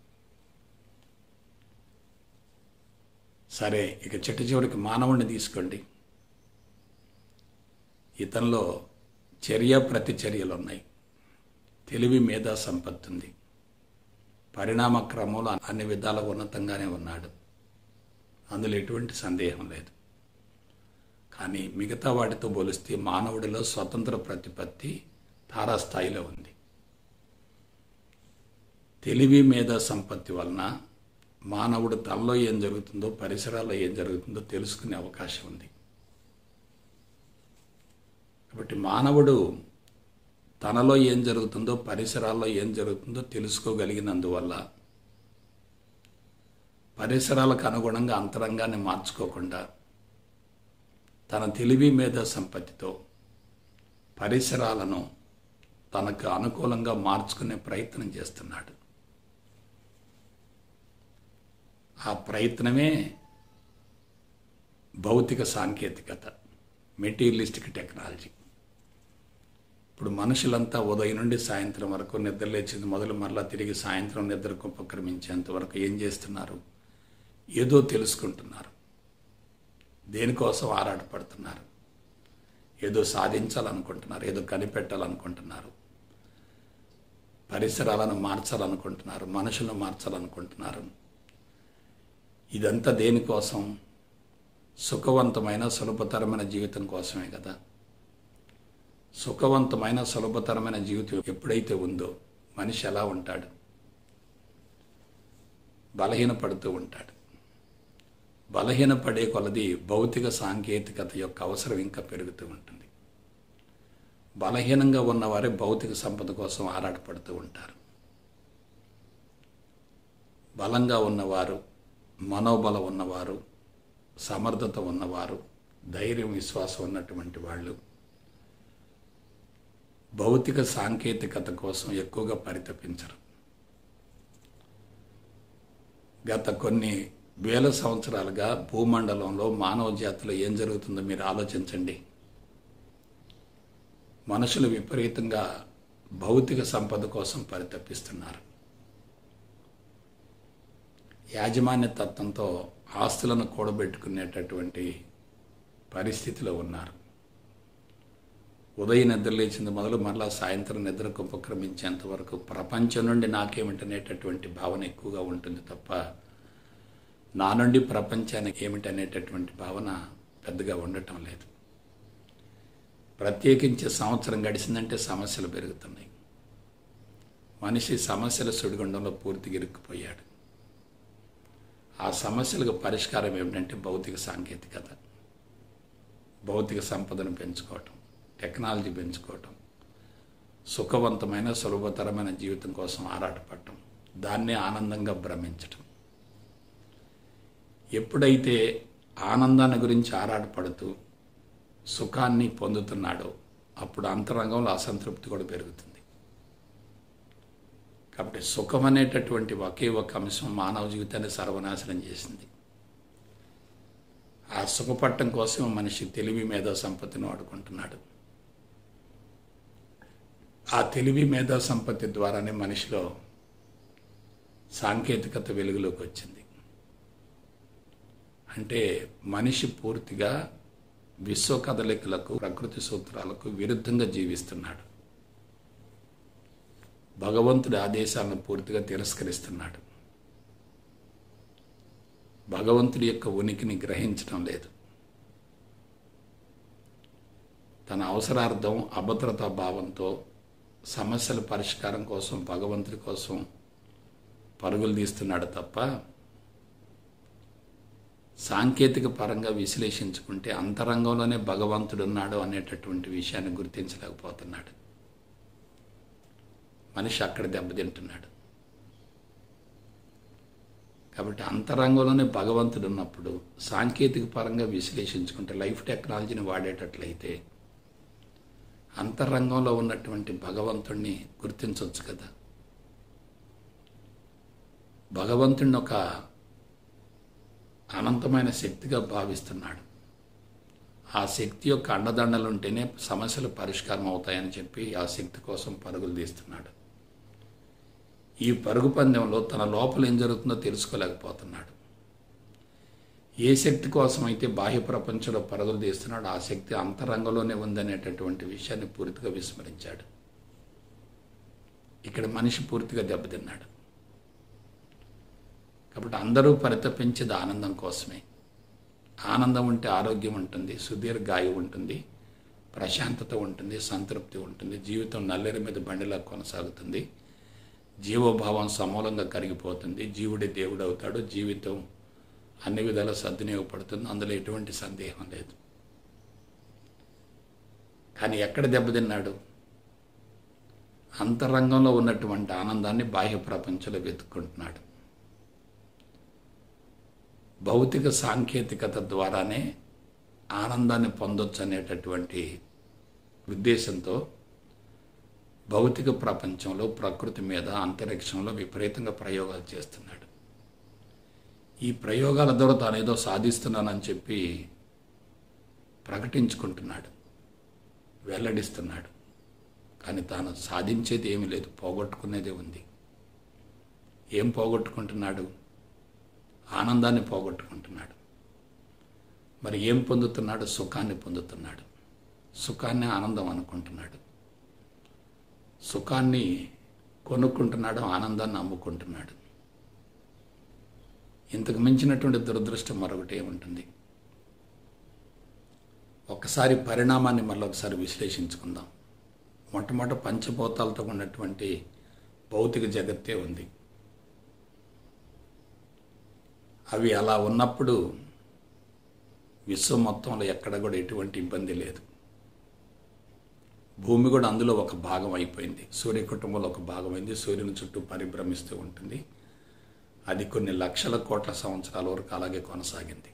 S1: సరే ఇక చిట్ట చివరికి మానవుడిని తీసుకోండి ఇతనిలో చర్య ప్రతి చర్యలు ఉన్నాయి తెలివి మేధా సంపత్తి ఉంది పరిణామ క్రమంలో అన్ని విధాల ఉన్నతంగానే ఉన్నాడు అందులో ఎటువంటి సందేహం లేదు కానీ మిగతా వాటితో పోలిస్తే మానవుడిలో స్వతంత్ర ప్రతిపత్తి తారాస్థాయిలో ఉంది తెలివి మేధా సంపత్తి వలన మానవుడు తనలో ఏం జరుగుతుందో పరిసరాల్లో ఏం జరుగుతుందో తెలుసుకునే అవకాశం ఉంది కాబట్టి మానవుడు తనలో ఏం జరుగుతుందో పరిసరాల్లో ఏం జరుగుతుందో తెలుసుకోగలిగినందువల్ల పరిసరాలకు అనుగుణంగా అంతరంగాన్ని మార్చుకోకుండా తన తెలివి మీద సంపత్తితో పరిసరాలను తనకు అనుకూలంగా మార్చుకునే ప్రయత్నం చేస్తున్నాడు ఆ ప్రయత్నమే భౌతిక సాంకేతికత మెటీరియలిస్టిక్ టెక్నాలజీ ఇప్పుడు మనుషులంతా ఉదయం నుండి సాయంత్రం వరకు నిద్ర లేచింది మొదలు మరలా తిరిగి సాయంత్రం నిద్రకు ఉపక్రమించేంత వరకు ఏం చేస్తున్నారు ఏదో తెలుసుకుంటున్నారు దేనికోసం ఆరాటపడుతున్నారు ఏదో సాధించాలనుకుంటున్నారు ఏదో కనిపెట్టాలనుకుంటున్నారు పరిసరాలను మార్చాలనుకుంటున్నారు మనుషులను మార్చాలనుకుంటున్నారు ఇదంతా దేనికోసం సుఖవంతమైన సులభతరమైన జీవితం కోసమే కదా సుఖవంతమైన సులభతరమైన జీవితం ఎప్పుడైతే ఉందో మనిషి ఎలా ఉంటాడు బలహీనపడుతూ ఉంటాడు బలహీనపడే కొలది భౌతిక సాంకేతికత యొక్క అవసరం ఇంకా పెరుగుతూ ఉంటుంది బలహీనంగా ఉన్నవారే భౌతిక సంపద కోసం ఆరాటపడుతూ ఉంటారు బలంగా ఉన్నవారు మనోబలం ఉన్నవారు సమర్థత ఉన్నవారు ధైర్యం విశ్వాసం ఉన్నటువంటి వాళ్ళు భౌతిక సాంకేతికత కోసం ఎక్కువగా పరితపించరు గత కొన్ని వేల సంవత్సరాలుగా భూమండలంలో మానవ జాతిలో ఏం జరుగుతుందో మీరు ఆలోచించండి మనుషులు విపరీతంగా భౌతిక సంపద కోసం పరితపిస్తున్నారు యాజమాన్య తత్వంతో ఆస్తులను కూడబెట్టుకునేటటువంటి పరిస్థితిలో ఉన్నారు ఉదయం నిద్ర లేచింది మొదలు మరలా సాయంత్రం నిద్రకు ఉపక్రమించేంత వరకు ప్రపంచం నుండి నాకేమిటనేటటువంటి భావన ఎక్కువగా ఉంటుంది తప్ప నా నుండి ప్రపంచానికి ఏమిటనేటటువంటి భావన పెద్దగా ఉండటం లేదు ప్రత్యేకించి సంవత్సరం గడిచిందంటే సమస్యలు పెరుగుతున్నాయి మనిషి సమస్యల సుడిగుండంలో పూర్తిగా ఇరుక్కుపోయాడు ఆ సమస్యలకు పరిష్కారం ఏమిటంటే భౌతిక సాంకేతికత భౌతిక సంపదను పెంచుకోవటం టెక్నాలజీ పెంచుకోవటం సుఖవంతమైన సులభతరమైన జీవితం కోసం ఆరాటపడటం దాన్నే ఆనందంగా భ్రమించటం ఎప్పుడైతే ఆనందాన్ని గురించి ఆరాటపడుతూ సుఖాన్ని పొందుతున్నాడో అప్పుడు అంతరంగంలో అసంతృప్తి కూడా పెరుగుతుంది కాబట్టి సుఖం అనేటటువంటి ఒకే ఒక అంశం మానవ జీవితాన్ని సర్వనాశనం చేసింది ఆ సుఖపట్టం కోసం మనిషి తెలివి మేధా సంపత్తిని వాడుకుంటున్నాడు ఆ తెలివి మేధా సంపత్తి ద్వారానే మనిషిలో సాంకేతికత వెలుగులోకి వచ్చింది అంటే మనిషి పూర్తిగా విశ్వ కదలికలకు ప్రకృతి సూత్రాలకు విరుద్ధంగా జీవిస్తున్నాడు భగవంతుడి ఆదేశాలను పూర్తిగా తిరస్కరిస్తున్నాడు భగవంతుడి యొక్క ఉనికిని గ్రహించడం లేదు తన అవసరార్థం అభద్రతా భావంతో సమస్యల పరిష్కారం కోసం భగవంతుడి కోసం పరుగులు తీస్తున్నాడు తప్ప సాంకేతిక పరంగా విశ్లేషించుకుంటే అంతరంగంలోనే భగవంతుడు ఉన్నాడు అనేటటువంటి విషయాన్ని గుర్తించలేకపోతున్నాడు మనిషి అక్కడ దెబ్బతింటున్నాడు కాబట్టి అంతరంగంలోనే భగవంతుడు ఉన్నప్పుడు సాంకేతిక పరంగా విశ్లేషించుకుంటే లైఫ్ టెక్నాలజీని వాడేటట్లయితే అంతరంగంలో ఉన్నటువంటి భగవంతుణ్ణి గుర్తించవచ్చు కదా భగవంతుణ్ణి ఒక అనంతమైన శక్తిగా భావిస్తున్నాడు ఆ శక్తి యొక్క అండదండలు ఉంటేనే సమస్యలు పరిష్కారం అవుతాయని చెప్పి ఆ శక్తి కోసం పరుగులు తీస్తున్నాడు ఈ పరుగు పందెంలో తన లోపల ఏం జరుగుతుందో తెలుసుకోలేకపోతున్నాడు ఏ శక్తి కోసం అయితే బాహ్య ప్రపంచంలో పరుగులు తీస్తున్నాడో ఆ శక్తి అంతరంగంలోనే ఉందనేటటువంటి విషయాన్ని పూర్తిగా విస్మరించాడు ఇక్కడ మనిషి పూర్తిగా దెబ్బతిన్నాడు కాబట్టి అందరూ పరితపించేది ఆనందం కోసమే ఆనందం ఉంటే ఆరోగ్యం ఉంటుంది సుదీర్ఘాయు ఉంటుంది ప్రశాంతత ఉంటుంది సంతృప్తి ఉంటుంది జీవితం నల్లేరు మీద బండిలా కొనసాగుతుంది జీవభావం సమూలంగా కరిగిపోతుంది జీవుడే దేవుడు అవుతాడు జీవితం అన్ని విధాల సద్వినియోగపడుతుంది అందులో ఎటువంటి సందేహం లేదు కానీ ఎక్కడ దెబ్బతిన్నాడు అంతరంగంలో ఉన్నటువంటి ఆనందాన్ని బాహ్య ప్రపంచంలో వెతుక్కుంటున్నాడు భౌతిక సాంకేతికత ద్వారానే ఆనందాన్ని పొందొచ్చు అనేటటువంటి ఉద్దేశంతో భౌతిక ప్రపంచంలో ప్రకృతి మీద అంతరిక్షంలో విపరీతంగా ప్రయోగాలు చేస్తున్నాడు ఈ ప్రయోగాల ద్వారా తాను ఏదో సాధిస్తున్నానని చెప్పి ప్రకటించుకుంటున్నాడు వెల్లడిస్తున్నాడు కానీ తాను సాధించేది ఏమీ లేదు పోగొట్టుకునేదే ఉంది ఏం పోగొట్టుకుంటున్నాడు ఆనందాన్ని పోగొట్టుకుంటున్నాడు మరి ఏం పొందుతున్నాడు సుఖాన్ని పొందుతున్నాడు సుఖాన్ని ఆనందం అనుకుంటున్నాడు సుఖాన్ని కొనుక్కుంటున్నాడు ఆనందాన్ని అమ్ముకుంటున్నాడు ఇంతకు మించినటువంటి దురదృష్టం మరొకటి ఏముంటుంది ఒకసారి పరిణామాన్ని మళ్ళీ ఒకసారి విశ్లేషించుకుందాం మొట్టమొదటి పంచభూతాలతో ఉన్నటువంటి భౌతిక జగత్తే ఉంది అవి అలా ఉన్నప్పుడు విశ్వం మొత్తంలో ఎక్కడ కూడా ఎటువంటి ఇబ్బంది లేదు భూమి కూడా అందులో ఒక భాగం అయిపోయింది సూర్య కుటుంబంలో ఒక భాగం అయింది సూర్యుని చుట్టూ పరిభ్రమిస్తూ ఉంటుంది అది కొన్ని లక్షల కోట్ల సంవత్సరాల వరకు అలాగే కొనసాగింది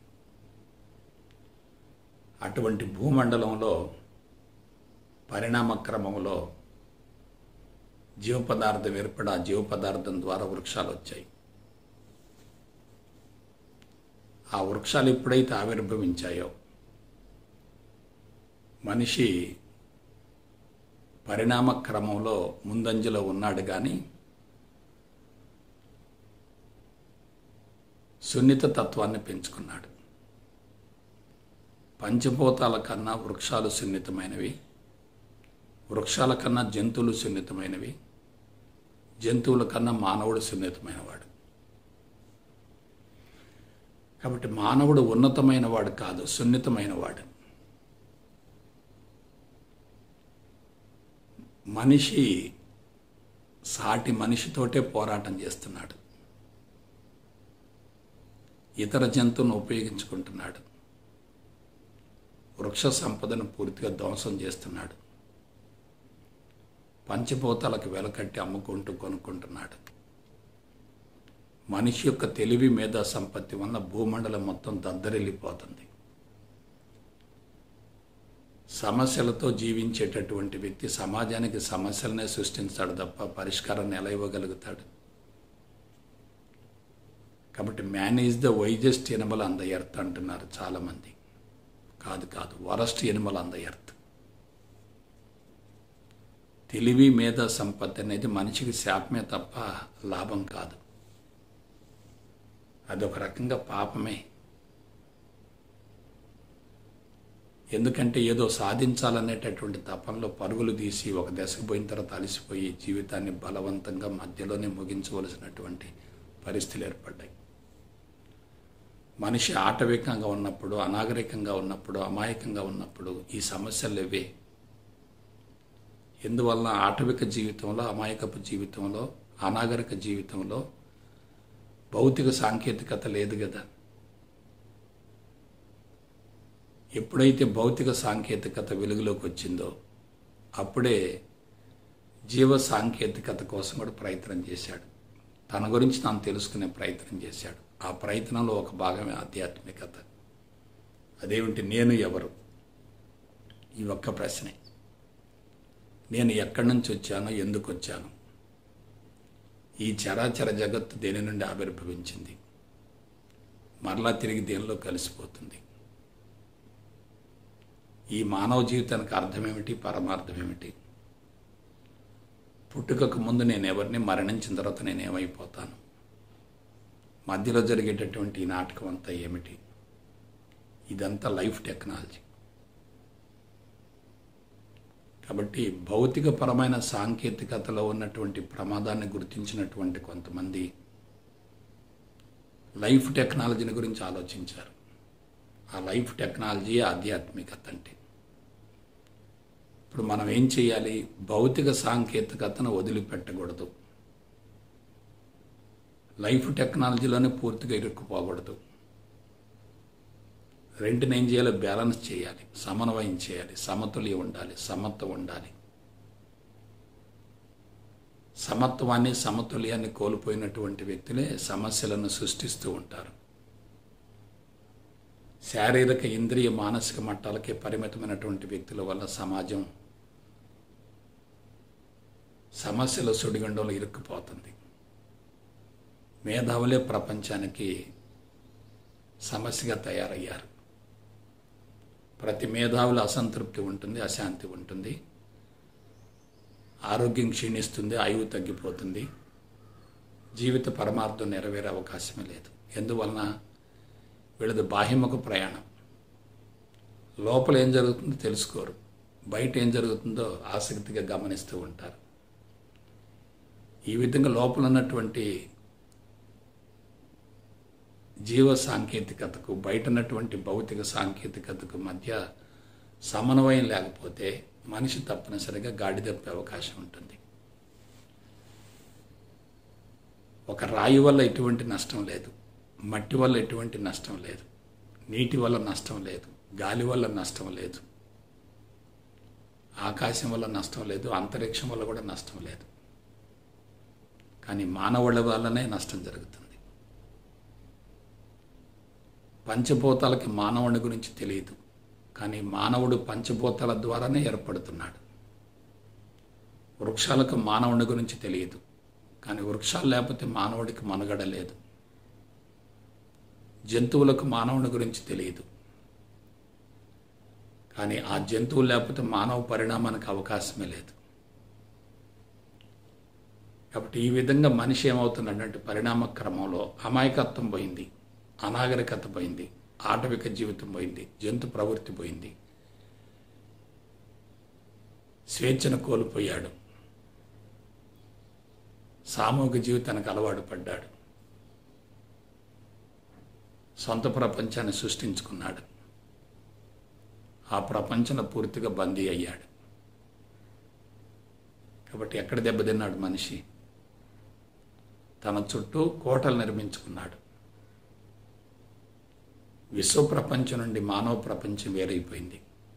S1: అటువంటి భూమండలంలో పరిణామ క్రమంలో జీవ పదార్థం ఏర్పడి ఆ జీవ పదార్థం ద్వారా వృక్షాలు వచ్చాయి ఆ వృక్షాలు ఎప్పుడైతే ఆవిర్భవించాయో మనిషి పరిణామ క్రమంలో ముందంజలో ఉన్నాడు కానీ సున్నిత తత్వాన్ని పెంచుకున్నాడు పంచభూతాల కన్నా వృక్షాలు సున్నితమైనవి వృక్షాల కన్నా జంతువులు సున్నితమైనవి జంతువుల కన్నా మానవుడు సున్నితమైనవాడు కాబట్టి మానవుడు ఉన్నతమైన వాడు కాదు సున్నితమైన వాడు మనిషి సాటి మనిషితోటే పోరాటం చేస్తున్నాడు ఇతర జంతువును ఉపయోగించుకుంటున్నాడు వృక్ష సంపదను పూర్తిగా ధ్వంసం చేస్తున్నాడు పంచభూతాలకు వెలకట్టి అమ్ముకుంటూ కొనుక్కుంటున్నాడు మనిషి యొక్క తెలివి మేధా సంపత్తి వల్ల భూమండలం మొత్తం దద్దరిల్లిపోతుంది సమస్యలతో జీవించేటటువంటి వ్యక్తి సమాజానికి సమస్యలనే సృష్టించాడు తప్ప పరిష్కారాన్ని ఎలా ఇవ్వగలుగుతాడు కాబట్టి man is the wisest animal on the earth అంటున్నారు చాలామంది కాదు కాదు worst animal on the earth తెలివి మేధా సంపత్తి అనేది మనిషికి శాపమే తప్ప లాభం కాదు అదొక రకంగా పాపమే ఎందుకంటే ఏదో సాధించాలనేటటువంటి తపంలో పరుగులు తీసి ఒక దశకు పోయిన తర్వాత అలసిపోయి జీవితాన్ని బలవంతంగా మధ్యలోనే ముగించవలసినటువంటి పరిస్థితులు ఏర్పడ్డాయి మనిషి ఆటవికంగా ఉన్నప్పుడు అనాగరికంగా ఉన్నప్పుడు అమాయకంగా ఉన్నప్పుడు ఈ సమస్యలు ఇవే ఎందువల్ల ఆటవిక జీవితంలో అమాయకపు జీవితంలో అనాగరిక జీవితంలో భౌతిక సాంకేతికత లేదు కదా ఎప్పుడైతే భౌతిక సాంకేతికత వెలుగులోకి వచ్చిందో అప్పుడే జీవ సాంకేతికత కోసం కూడా ప్రయత్నం చేశాడు తన గురించి తాను తెలుసుకునే ప్రయత్నం చేశాడు ఆ ప్రయత్నంలో ఒక భాగమే ఆధ్యాత్మికత అదేమిటి నేను ఎవరు ఈ ఒక్క ప్రశ్నే నేను ఎక్కడి నుంచి వచ్చానో ఎందుకు వచ్చాను ఈ చరాచర జగత్తు దేని నుండి ఆవిర్భవించింది మరలా తిరిగి దేనిలో కలిసిపోతుంది ఈ మానవ జీవితానికి అర్థమేమిటి పరమార్థం ఏమిటి పుట్టుకకు ముందు నేను ఎవరిని మరణించిన తర్వాత నేను ఏమైపోతాను మధ్యలో జరిగేటటువంటి ఈ నాటకం అంతా ఏమిటి ఇదంతా లైఫ్ టెక్నాలజీ కాబట్టి భౌతికపరమైన సాంకేతికతలో ఉన్నటువంటి ప్రమాదాన్ని గుర్తించినటువంటి కొంతమంది లైఫ్ టెక్నాలజీని గురించి ఆలోచించారు ఆ లైఫ్ టెక్నాలజీ ఆధ్యాత్మికత అంటే ఇప్పుడు మనం ఏం చేయాలి భౌతిక సాంకేతికతను వదిలిపెట్టకూడదు లైఫ్ టెక్నాలజీలోనే పూర్తిగా ఇరుక్కుపోకూడదు రెంటిని ఏం చేయాలి బ్యాలెన్స్ చేయాలి సమన్వయం చేయాలి సమతుల్యం ఉండాలి సమత్వం ఉండాలి సమత్వాన్ని సమతుల్యాన్ని కోల్పోయినటువంటి వ్యక్తులే సమస్యలను సృష్టిస్తూ ఉంటారు శారీరక ఇంద్రియ మానసిక మట్టాలకే పరిమితమైనటువంటి వ్యక్తుల వల్ల సమాజం సమస్యల సుడిగుండంలో ఇరుక్కుపోతుంది మేధావులే ప్రపంచానికి సమస్యగా తయారయ్యారు ప్రతి మేధావుల అసంతృప్తి ఉంటుంది అశాంతి ఉంటుంది ఆరోగ్యం క్షీణిస్తుంది ఆయువు తగ్గిపోతుంది జీవిత పరమార్థం నెరవేరే అవకాశమే లేదు ఎందువలన వీళ్ళది బాహ్యముఖ ప్రయాణం లోపల ఏం జరుగుతుందో తెలుసుకోరు బయట ఏం జరుగుతుందో ఆసక్తిగా గమనిస్తూ ఉంటారు ఈ విధంగా లోపల ఉన్నటువంటి జీవ సాంకేతికతకు బయట ఉన్నటువంటి భౌతిక సాంకేతికతకు మధ్య సమన్వయం లేకపోతే మనిషి తప్పనిసరిగా గాడి తప్పే అవకాశం ఉంటుంది ఒక రాయి వల్ల ఎటువంటి నష్టం లేదు మట్టి వల్ల ఎటువంటి నష్టం లేదు నీటి వల్ల నష్టం లేదు గాలి వల్ల నష్టం లేదు ఆకాశం వల్ల నష్టం లేదు అంతరిక్షం వల్ల కూడా నష్టం లేదు కానీ మానవుల వల్లనే నష్టం జరుగుతుంది పంచభూతాలకి మానవుని గురించి తెలియదు కానీ మానవుడు పంచభూతాల ద్వారానే ఏర్పడుతున్నాడు వృక్షాలకు మానవుని గురించి తెలియదు కానీ వృక్షాలు లేకపోతే మానవుడికి మనుగడ లేదు జంతువులకు మానవుని గురించి తెలియదు కానీ ఆ జంతువులు లేకపోతే మానవ పరిణామానికి అవకాశమే లేదు కాబట్టి ఈ విధంగా మనిషి ఏమవుతున్నాడంటే పరిణామ క్రమంలో అమాయకత్వం పోయింది అనాగరికత పోయింది ఆటవిక జీవితం పోయింది జంతు ప్రవృత్తి పోయింది స్వేచ్ఛను కోల్పోయాడు సామూహిక జీవితానికి అలవాటు పడ్డాడు సొంత ప్రపంచాన్ని సృష్టించుకున్నాడు ఆ ప్రపంచంలో పూర్తిగా బందీ అయ్యాడు కాబట్టి ఎక్కడ దెబ్బతిన్నాడు మనిషి తన చుట్టూ కోటలు నిర్మించుకున్నాడు విశ్వ ప్రపంచం నుండి మానవ ప్రపంచం వేరైపోయింది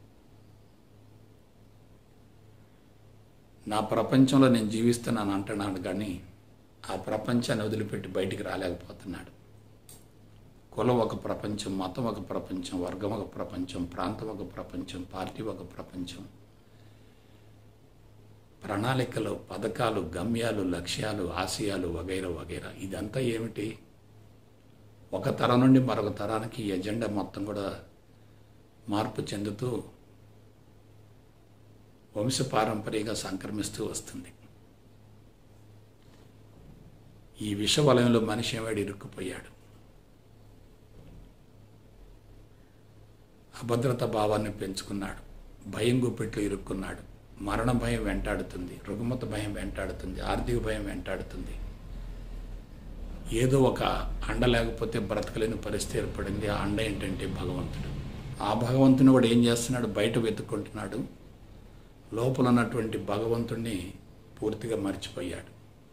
S1: నా ప్రపంచంలో నేను జీవిస్తున్నాను అంటున్నాను కానీ ఆ ప్రపంచాన్ని వదిలిపెట్టి బయటికి రాలేకపోతున్నాడు కులం ఒక ప్రపంచం మతం ఒక ప్రపంచం వర్గం ఒక ప్రపంచం ప్రాంతం ఒక ప్రపంచం పార్టీ ఒక ప్రపంచం ప్రణాళికలు పథకాలు గమ్యాలు లక్ష్యాలు ఆశయాలు వగైరా వగైరా ఇదంతా ఏమిటి ఒక తరం నుండి మరొక తరానికి ఈ ఎజెండా మొత్తం కూడా మార్పు చెందుతూ వంశపారంపర్యంగా సంక్రమిస్తూ వస్తుంది ఈ విష వలయంలో మనిషి ఏవాడు ఇరుక్కుపోయాడు అభద్రత భావాన్ని పెంచుకున్నాడు భయం గుప్పెట్లు ఇరుక్కున్నాడు మరణ భయం వెంటాడుతుంది రుగ్మత భయం వెంటాడుతుంది ఆర్థిక భయం వెంటాడుతుంది ఏదో ఒక అండ లేకపోతే బ్రతకలేని పరిస్థితి ఏర్పడింది ఆ అండ ఏంటంటే భగవంతుడు ఆ భగవంతుని కూడా ఏం చేస్తున్నాడు బయట వెతుక్కుంటున్నాడు లోపల ఉన్నటువంటి భగవంతుణ్ణి పూర్తిగా మర్చిపోయాడు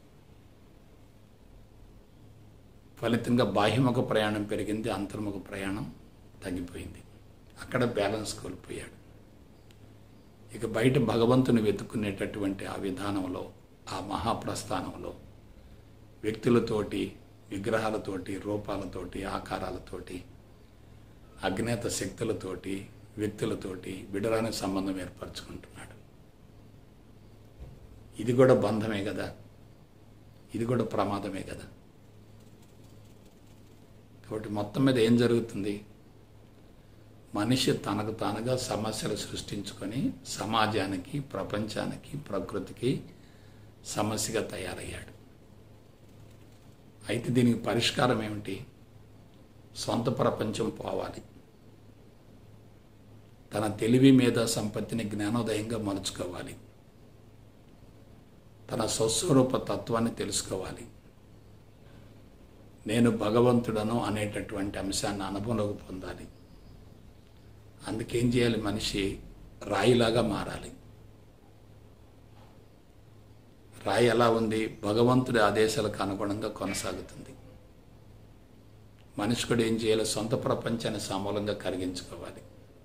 S1: ఫలితంగా బాహ్యముఖ ప్రయాణం పెరిగింది అంతర్ముఖ ప్రయాణం తగ్గిపోయింది అక్కడ బ్యాలెన్స్ కోల్పోయాడు ఇక బయట భగవంతుని వెతుక్కునేటటువంటి ఆ విధానంలో ఆ మహాప్రస్థానంలో వ్యక్తులతోటి విగ్రహాలతోటి రూపాలతోటి ఆకారాలతోటి అజ్ఞాత శక్తులతోటి వ్యక్తులతోటి విడరాని సంబంధం ఏర్పరచుకుంటున్నాడు ఇది కూడా బంధమే కదా ఇది కూడా ప్రమాదమే కదా కాబట్టి మొత్తం మీద ఏం జరుగుతుంది మనిషి తనకు తానుగా సమస్యలు సృష్టించుకొని సమాజానికి ప్రపంచానికి ప్రకృతికి సమస్యగా తయారయ్యాడు అయితే దీనికి పరిష్కారం ఏమిటి సొంత ప్రపంచం పోవాలి తన తెలివి మీద సంపత్తిని జ్ఞానోదయంగా మలుచుకోవాలి తన స్వస్వరూప తత్వాన్ని తెలుసుకోవాలి నేను భగవంతుడను అనేటటువంటి అంశాన్ని అనుభవంలోకి పొందాలి అందుకేం చేయాలి మనిషి రాయిలాగా మారాలి రాయి ఎలా ఉంది భగవంతుడి ఆదేశాలకు అనుగుణంగా కొనసాగుతుంది మనిషి కూడా ఏం చేయాలి సొంత ప్రపంచాన్ని సమూలంగా కరిగించుకోవాలి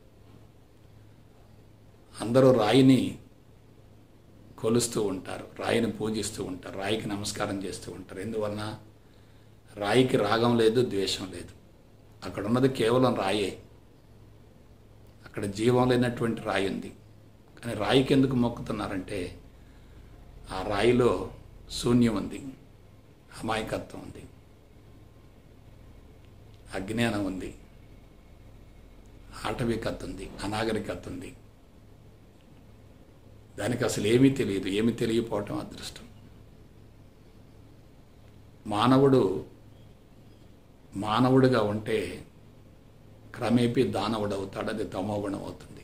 S1: అందరూ రాయిని కొలుస్తూ ఉంటారు రాయిని పూజిస్తూ ఉంటారు రాయికి నమస్కారం చేస్తూ ఉంటారు ఎందువలన రాయికి రాగం లేదు ద్వేషం లేదు అక్కడ ఉన్నది కేవలం రాయే అక్కడ జీవం లేనటువంటి రాయి ఉంది కానీ రాయికి ఎందుకు మొక్కుతున్నారంటే ఆ రాయిలో శూన్యం ఉంది అమాయకత్వం ఉంది అజ్ఞానం ఉంది ఆటవికత ఉంది అనాగరికత ఉంది దానికి అసలు ఏమీ తెలియదు ఏమీ తెలియపోవటం అదృష్టం మానవుడు మానవుడిగా ఉంటే క్రమేపీ దానవుడు అవుతాడు అది తమోగుణం అవుతుంది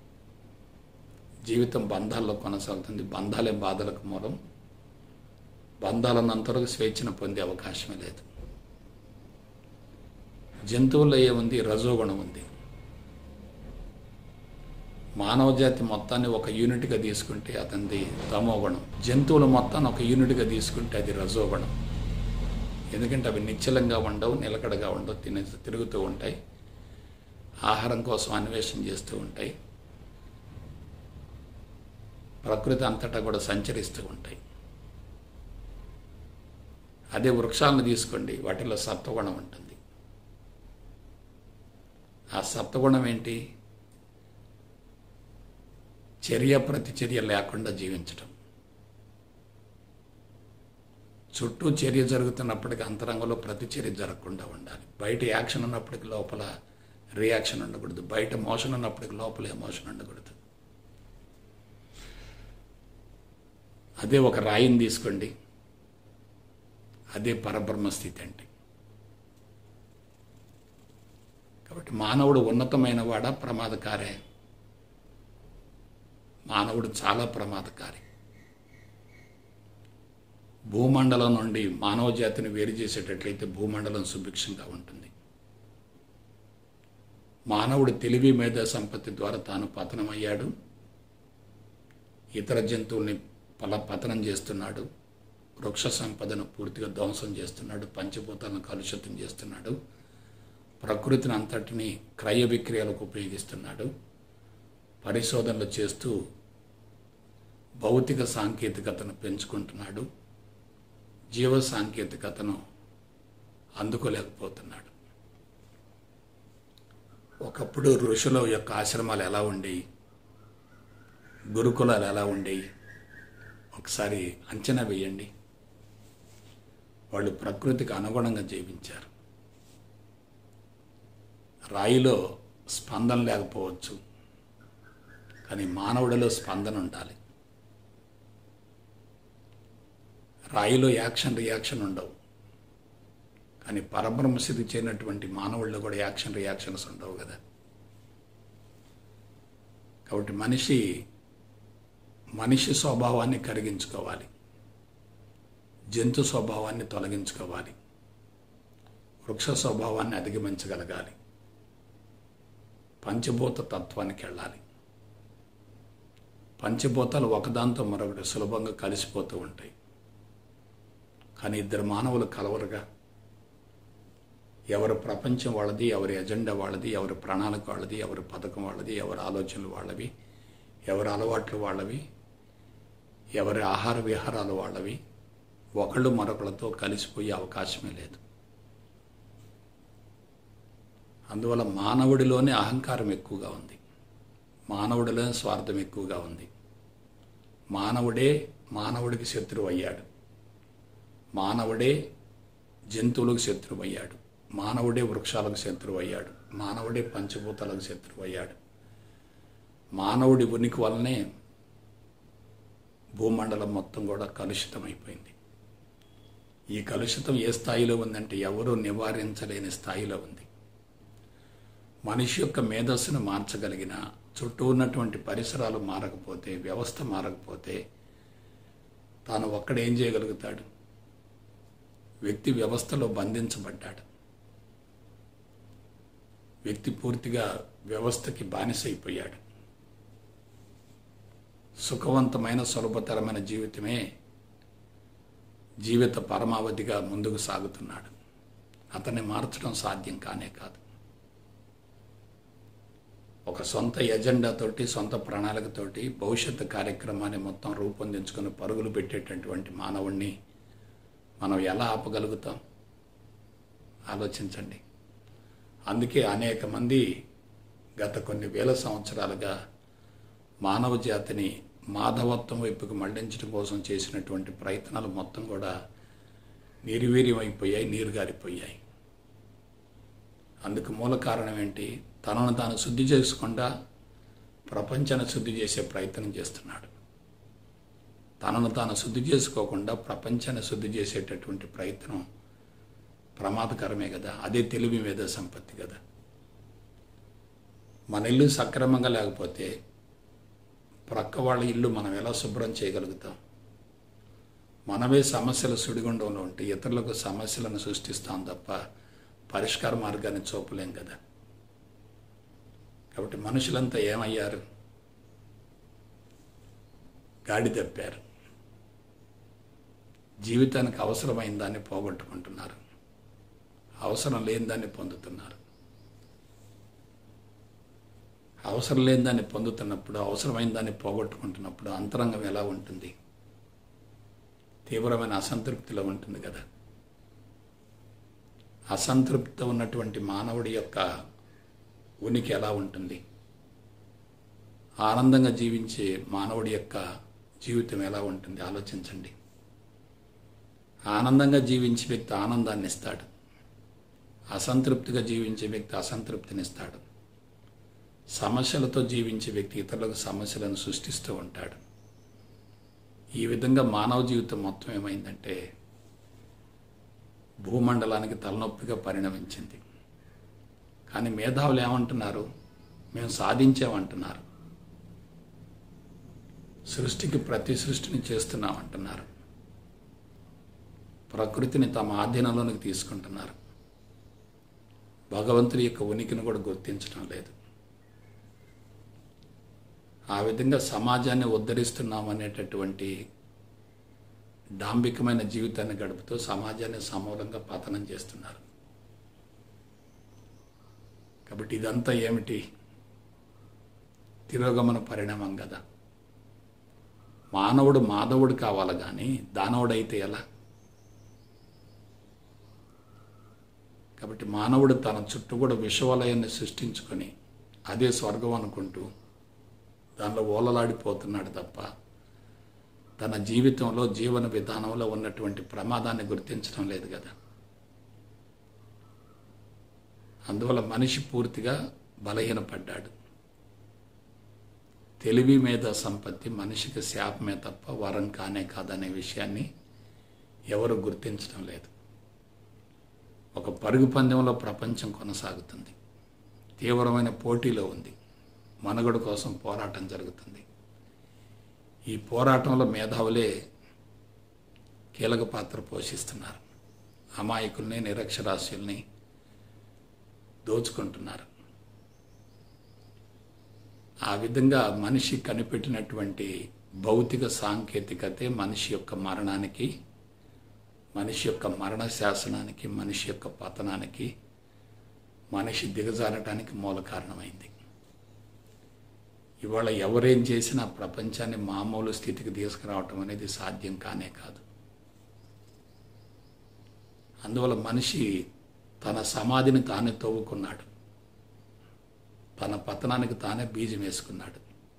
S1: జీవితం బంధాల్లో కొనసాగుతుంది బంధాలే బాధలకు మూలం బంధాలన్నంతవరకు స్వేచ్ఛను పొందే అవకాశమే లేదు జంతువుల్లో ఏముంది రజోగుణం ఉంది మానవ జాతి మొత్తాన్ని ఒక యూనిట్గా తీసుకుంటే అతనిది తమోగుణం జంతువుల మొత్తాన్ని ఒక యూనిట్గా తీసుకుంటే అది రజోగుణం ఎందుకంటే అవి నిశ్చలంగా ఉండవు నిలకడగా ఉండవు తినే తిరుగుతూ ఉంటాయి ఆహారం కోసం అన్వేషణ చేస్తూ ఉంటాయి ప్రకృతి అంతటా కూడా సంచరిస్తూ ఉంటాయి అదే వృక్షాలను తీసుకోండి వాటిలో సత్వగుణం ఉంటుంది ఆ సత్వగుణం ఏంటి చర్య ప్రతిచర్య లేకుండా జీవించటం చుట్టూ చర్య జరుగుతున్నప్పటికీ అంతరంగంలో ప్రతిచర్య జరగకుండా ఉండాలి బయట యాక్షన్ ఉన్నప్పటికీ లోపల రియాక్షన్ ఉండకూడదు బయట మోషన్ ఉన్నప్పటికీ లోపల ఎమోషన్ ఉండకూడదు అదే ఒక రాయిని తీసుకోండి అదే పరబ్రహ్మ స్థితి అంటే కాబట్టి మానవుడు ఉన్నతమైన వాడా ప్రమాదకారే మానవుడు చాలా ప్రమాదకారి భూమండలం నుండి మానవ జాతిని వేరు చేసేటట్లయితే భూమండలం సుభిక్షంగా ఉంటుంది మానవుడు తెలివి మేధా సంపత్తి ద్వారా తాను పతనమయ్యాడు ఇతర జంతువుల్ని పల పతనం చేస్తున్నాడు వృక్ష సంపదను పూర్తిగా ధ్వంసం చేస్తున్నాడు పంచభూతాలను కలుషితం చేస్తున్నాడు ప్రకృతిని అంతటిని క్రయ విక్రయాలకు ఉపయోగిస్తున్నాడు పరిశోధనలు చేస్తూ భౌతిక సాంకేతికతను పెంచుకుంటున్నాడు జీవ సాంకేతికతను అందుకోలేకపోతున్నాడు ఒకప్పుడు ఋషుల యొక్క ఆశ్రమాలు ఎలా ఉండేవి గురుకులాలు ఎలా ఉండేవి ఒకసారి అంచనా వేయండి వాళ్ళు ప్రకృతికి అనుగుణంగా జీవించారు రాయిలో స్పందన లేకపోవచ్చు కానీ మానవుడిలో స్పందన ఉండాలి రాయిలో యాక్షన్ రియాక్షన్ ఉండవు కానీ పరబ్రహ్మస్థితి చేరినటువంటి మానవుల్లో కూడా యాక్షన్ రియాక్షన్స్ ఉండవు కదా కాబట్టి మనిషి మనిషి స్వభావాన్ని కరిగించుకోవాలి జంతు స్వభావాన్ని తొలగించుకోవాలి వృక్ష స్వభావాన్ని అధిగమించగలగాలి పంచభూత తత్వానికి వెళ్ళాలి పంచభూతాలు ఒకదాంతో మరొకటి సులభంగా కలిసిపోతూ ఉంటాయి కానీ ఇద్దరు మానవులు కలవరుగా ఎవరి ప్రపంచం వాళ్ళది ఎవరి ఎజెండా వాళ్ళది ఎవరి ప్రణాళిక వాళ్ళది ఎవరి పథకం వాళ్ళది ఎవరి ఆలోచనలు వాళ్ళవి ఎవరి అలవాట్లు వాళ్ళవి ఎవరి ఆహార విహారాలు వాళ్ళవి ఒకళ్ళు మరొకళ్ళతో కలిసిపోయే అవకాశమే లేదు అందువల్ల మానవుడిలోనే అహంకారం ఎక్కువగా ఉంది మానవుడిలోనే స్వార్థం ఎక్కువగా ఉంది మానవుడే మానవుడికి శత్రువు అయ్యాడు మానవుడే జంతువులకు శత్రువు అయ్యాడు మానవుడే వృక్షాలకు శత్రువు అయ్యాడు మానవుడే పంచభూతాలకు శత్రువు అయ్యాడు మానవుడి ఉనికి వల్లనే భూమండలం మొత్తం కూడా కలుషితమైపోయింది ఈ కలుషితం ఏ స్థాయిలో ఉందంటే ఎవరూ నివారించలేని స్థాయిలో ఉంది మనిషి యొక్క మేధస్సును మార్చగలిగిన చుట్టూ ఉన్నటువంటి పరిసరాలు మారకపోతే వ్యవస్థ మారకపోతే తాను ఒక్కడేం చేయగలుగుతాడు వ్యక్తి వ్యవస్థలో బంధించబడ్డాడు వ్యక్తి పూర్తిగా వ్యవస్థకి బానిసైపోయాడు సుఖవంతమైన సులభతరమైన జీవితమే జీవిత పరమావధిగా ముందుకు సాగుతున్నాడు అతన్ని మార్చడం సాధ్యం కానే కాదు ఒక సొంత ఎజెండాతోటి సొంత ప్రణాళికతోటి భవిష్యత్తు కార్యక్రమాన్ని మొత్తం రూపొందించుకుని పరుగులు పెట్టేటటువంటి మానవుణ్ణి మనం ఎలా ఆపగలుగుతాం ఆలోచించండి అందుకే అనేక మంది గత కొన్ని వేల సంవత్సరాలుగా మానవ జాతిని మాధవత్వం వైపుకు మళ్లించడం కోసం చేసినటువంటి ప్రయత్నాలు మొత్తం కూడా నిర్వీర్యమైపోయాయి నీరుగారిపోయాయి అందుకు మూల కారణం ఏంటి తనను తాను శుద్ధి చేసుకుండా ప్రపంచాన్ని శుద్ధి చేసే ప్రయత్నం చేస్తున్నాడు తనను తాను శుద్ధి చేసుకోకుండా ప్రపంచాన్ని శుద్ధి చేసేటటువంటి ప్రయత్నం ప్రమాదకరమే కదా అదే తెలివి మీద సంపత్తి కదా మన ఇల్లు సక్రమంగా లేకపోతే ప్రక్క వాళ్ళ ఇల్లు మనం ఎలా శుభ్రం చేయగలుగుతాం మనమే సమస్యల సుడిగుండంలో ఉంటే ఇతరులకు సమస్యలను సృష్టిస్తాం తప్ప పరిష్కార మార్గాన్ని చూపలేం కదా కాబట్టి మనుషులంతా ఏమయ్యారు గాడి తప్పారు జీవితానికి అవసరమైన దాన్ని పోగొట్టుకుంటున్నారు అవసరం లేని దాన్ని పొందుతున్నారు అవసరం లేని దాన్ని పొందుతున్నప్పుడు అవసరమైన దాన్ని పోగొట్టుకుంటున్నప్పుడు అంతరంగం ఎలా ఉంటుంది తీవ్రమైన అసంతృప్తిలో ఉంటుంది కదా అసంతృప్తి ఉన్నటువంటి మానవుడి యొక్క ఉనికి ఎలా ఉంటుంది ఆనందంగా జీవించే మానవుడి యొక్క జీవితం ఎలా ఉంటుంది ఆలోచించండి ఆనందంగా జీవించే వ్యక్తి ఆనందాన్ని ఇస్తాడు అసంతృప్తిగా జీవించే వ్యక్తి అసంతృప్తిని ఇస్తాడు సమస్యలతో జీవించే వ్యక్తి ఇతరులకు సమస్యలను సృష్టిస్తూ ఉంటాడు ఈ విధంగా మానవ జీవితం మొత్తం ఏమైందంటే భూమండలానికి తలనొప్పిగా పరిణమించింది కానీ మేధావులు ఏమంటున్నారు మేము సాధించామంటున్నారు సృష్టికి ప్రతి సృష్టిని చేస్తున్నామంటున్నారు ప్రకృతిని తమ ఆధీనంలోనికి తీసుకుంటున్నారు భగవంతుడి యొక్క ఉనికిని కూడా గుర్తించడం లేదు ఆ విధంగా సమాజాన్ని ఉద్ధరిస్తున్నాం అనేటటువంటి డాంబికమైన జీవితాన్ని గడుపుతూ సమాజాన్ని సమూలంగా పతనం చేస్తున్నారు కాబట్టి ఇదంతా ఏమిటి తిరోగమన పరిణామం కదా మానవుడు మాధవుడు కావాలి కానీ దానవుడైతే ఎలా కాబట్టి మానవుడు తన చుట్టూ కూడా విషవలయాన్ని సృష్టించుకొని అదే స్వర్గం అనుకుంటూ దానిలో ఓలలాడిపోతున్నాడు తప్ప తన జీవితంలో జీవన విధానంలో ఉన్నటువంటి ప్రమాదాన్ని గుర్తించడం లేదు కదా అందువల్ల మనిషి పూర్తిగా బలహీనపడ్డాడు తెలివి మీద సంపత్తి మనిషికి శాపమే తప్ప వరం కానే కాదనే విషయాన్ని ఎవరు గుర్తించడం లేదు ఒక పరుగు పందెంలో ప్రపంచం కొనసాగుతుంది తీవ్రమైన పోటీలో ఉంది మనుగడ కోసం పోరాటం జరుగుతుంది ఈ పోరాటంలో మేధావులే కీలక పాత్ర పోషిస్తున్నారు అమాయకుల్ని నిరక్షరాస్యుల్ని దోచుకుంటున్నారు ఆ విధంగా మనిషి కనిపెట్టినటువంటి భౌతిక సాంకేతికతే మనిషి యొక్క మరణానికి మనిషి యొక్క మరణ శాసనానికి మనిషి యొక్క పతనానికి మనిషి దిగజారటానికి మూల కారణమైంది ఇవాళ ఎవరేం చేసినా ప్రపంచాన్ని మామూలు స్థితికి తీసుకురావటం అనేది సాధ్యం కానే కాదు అందువల్ల మనిషి తన సమాధిని తానే తవ్వుకున్నాడు తన పతనానికి తానే బీజం వేసుకున్నాడు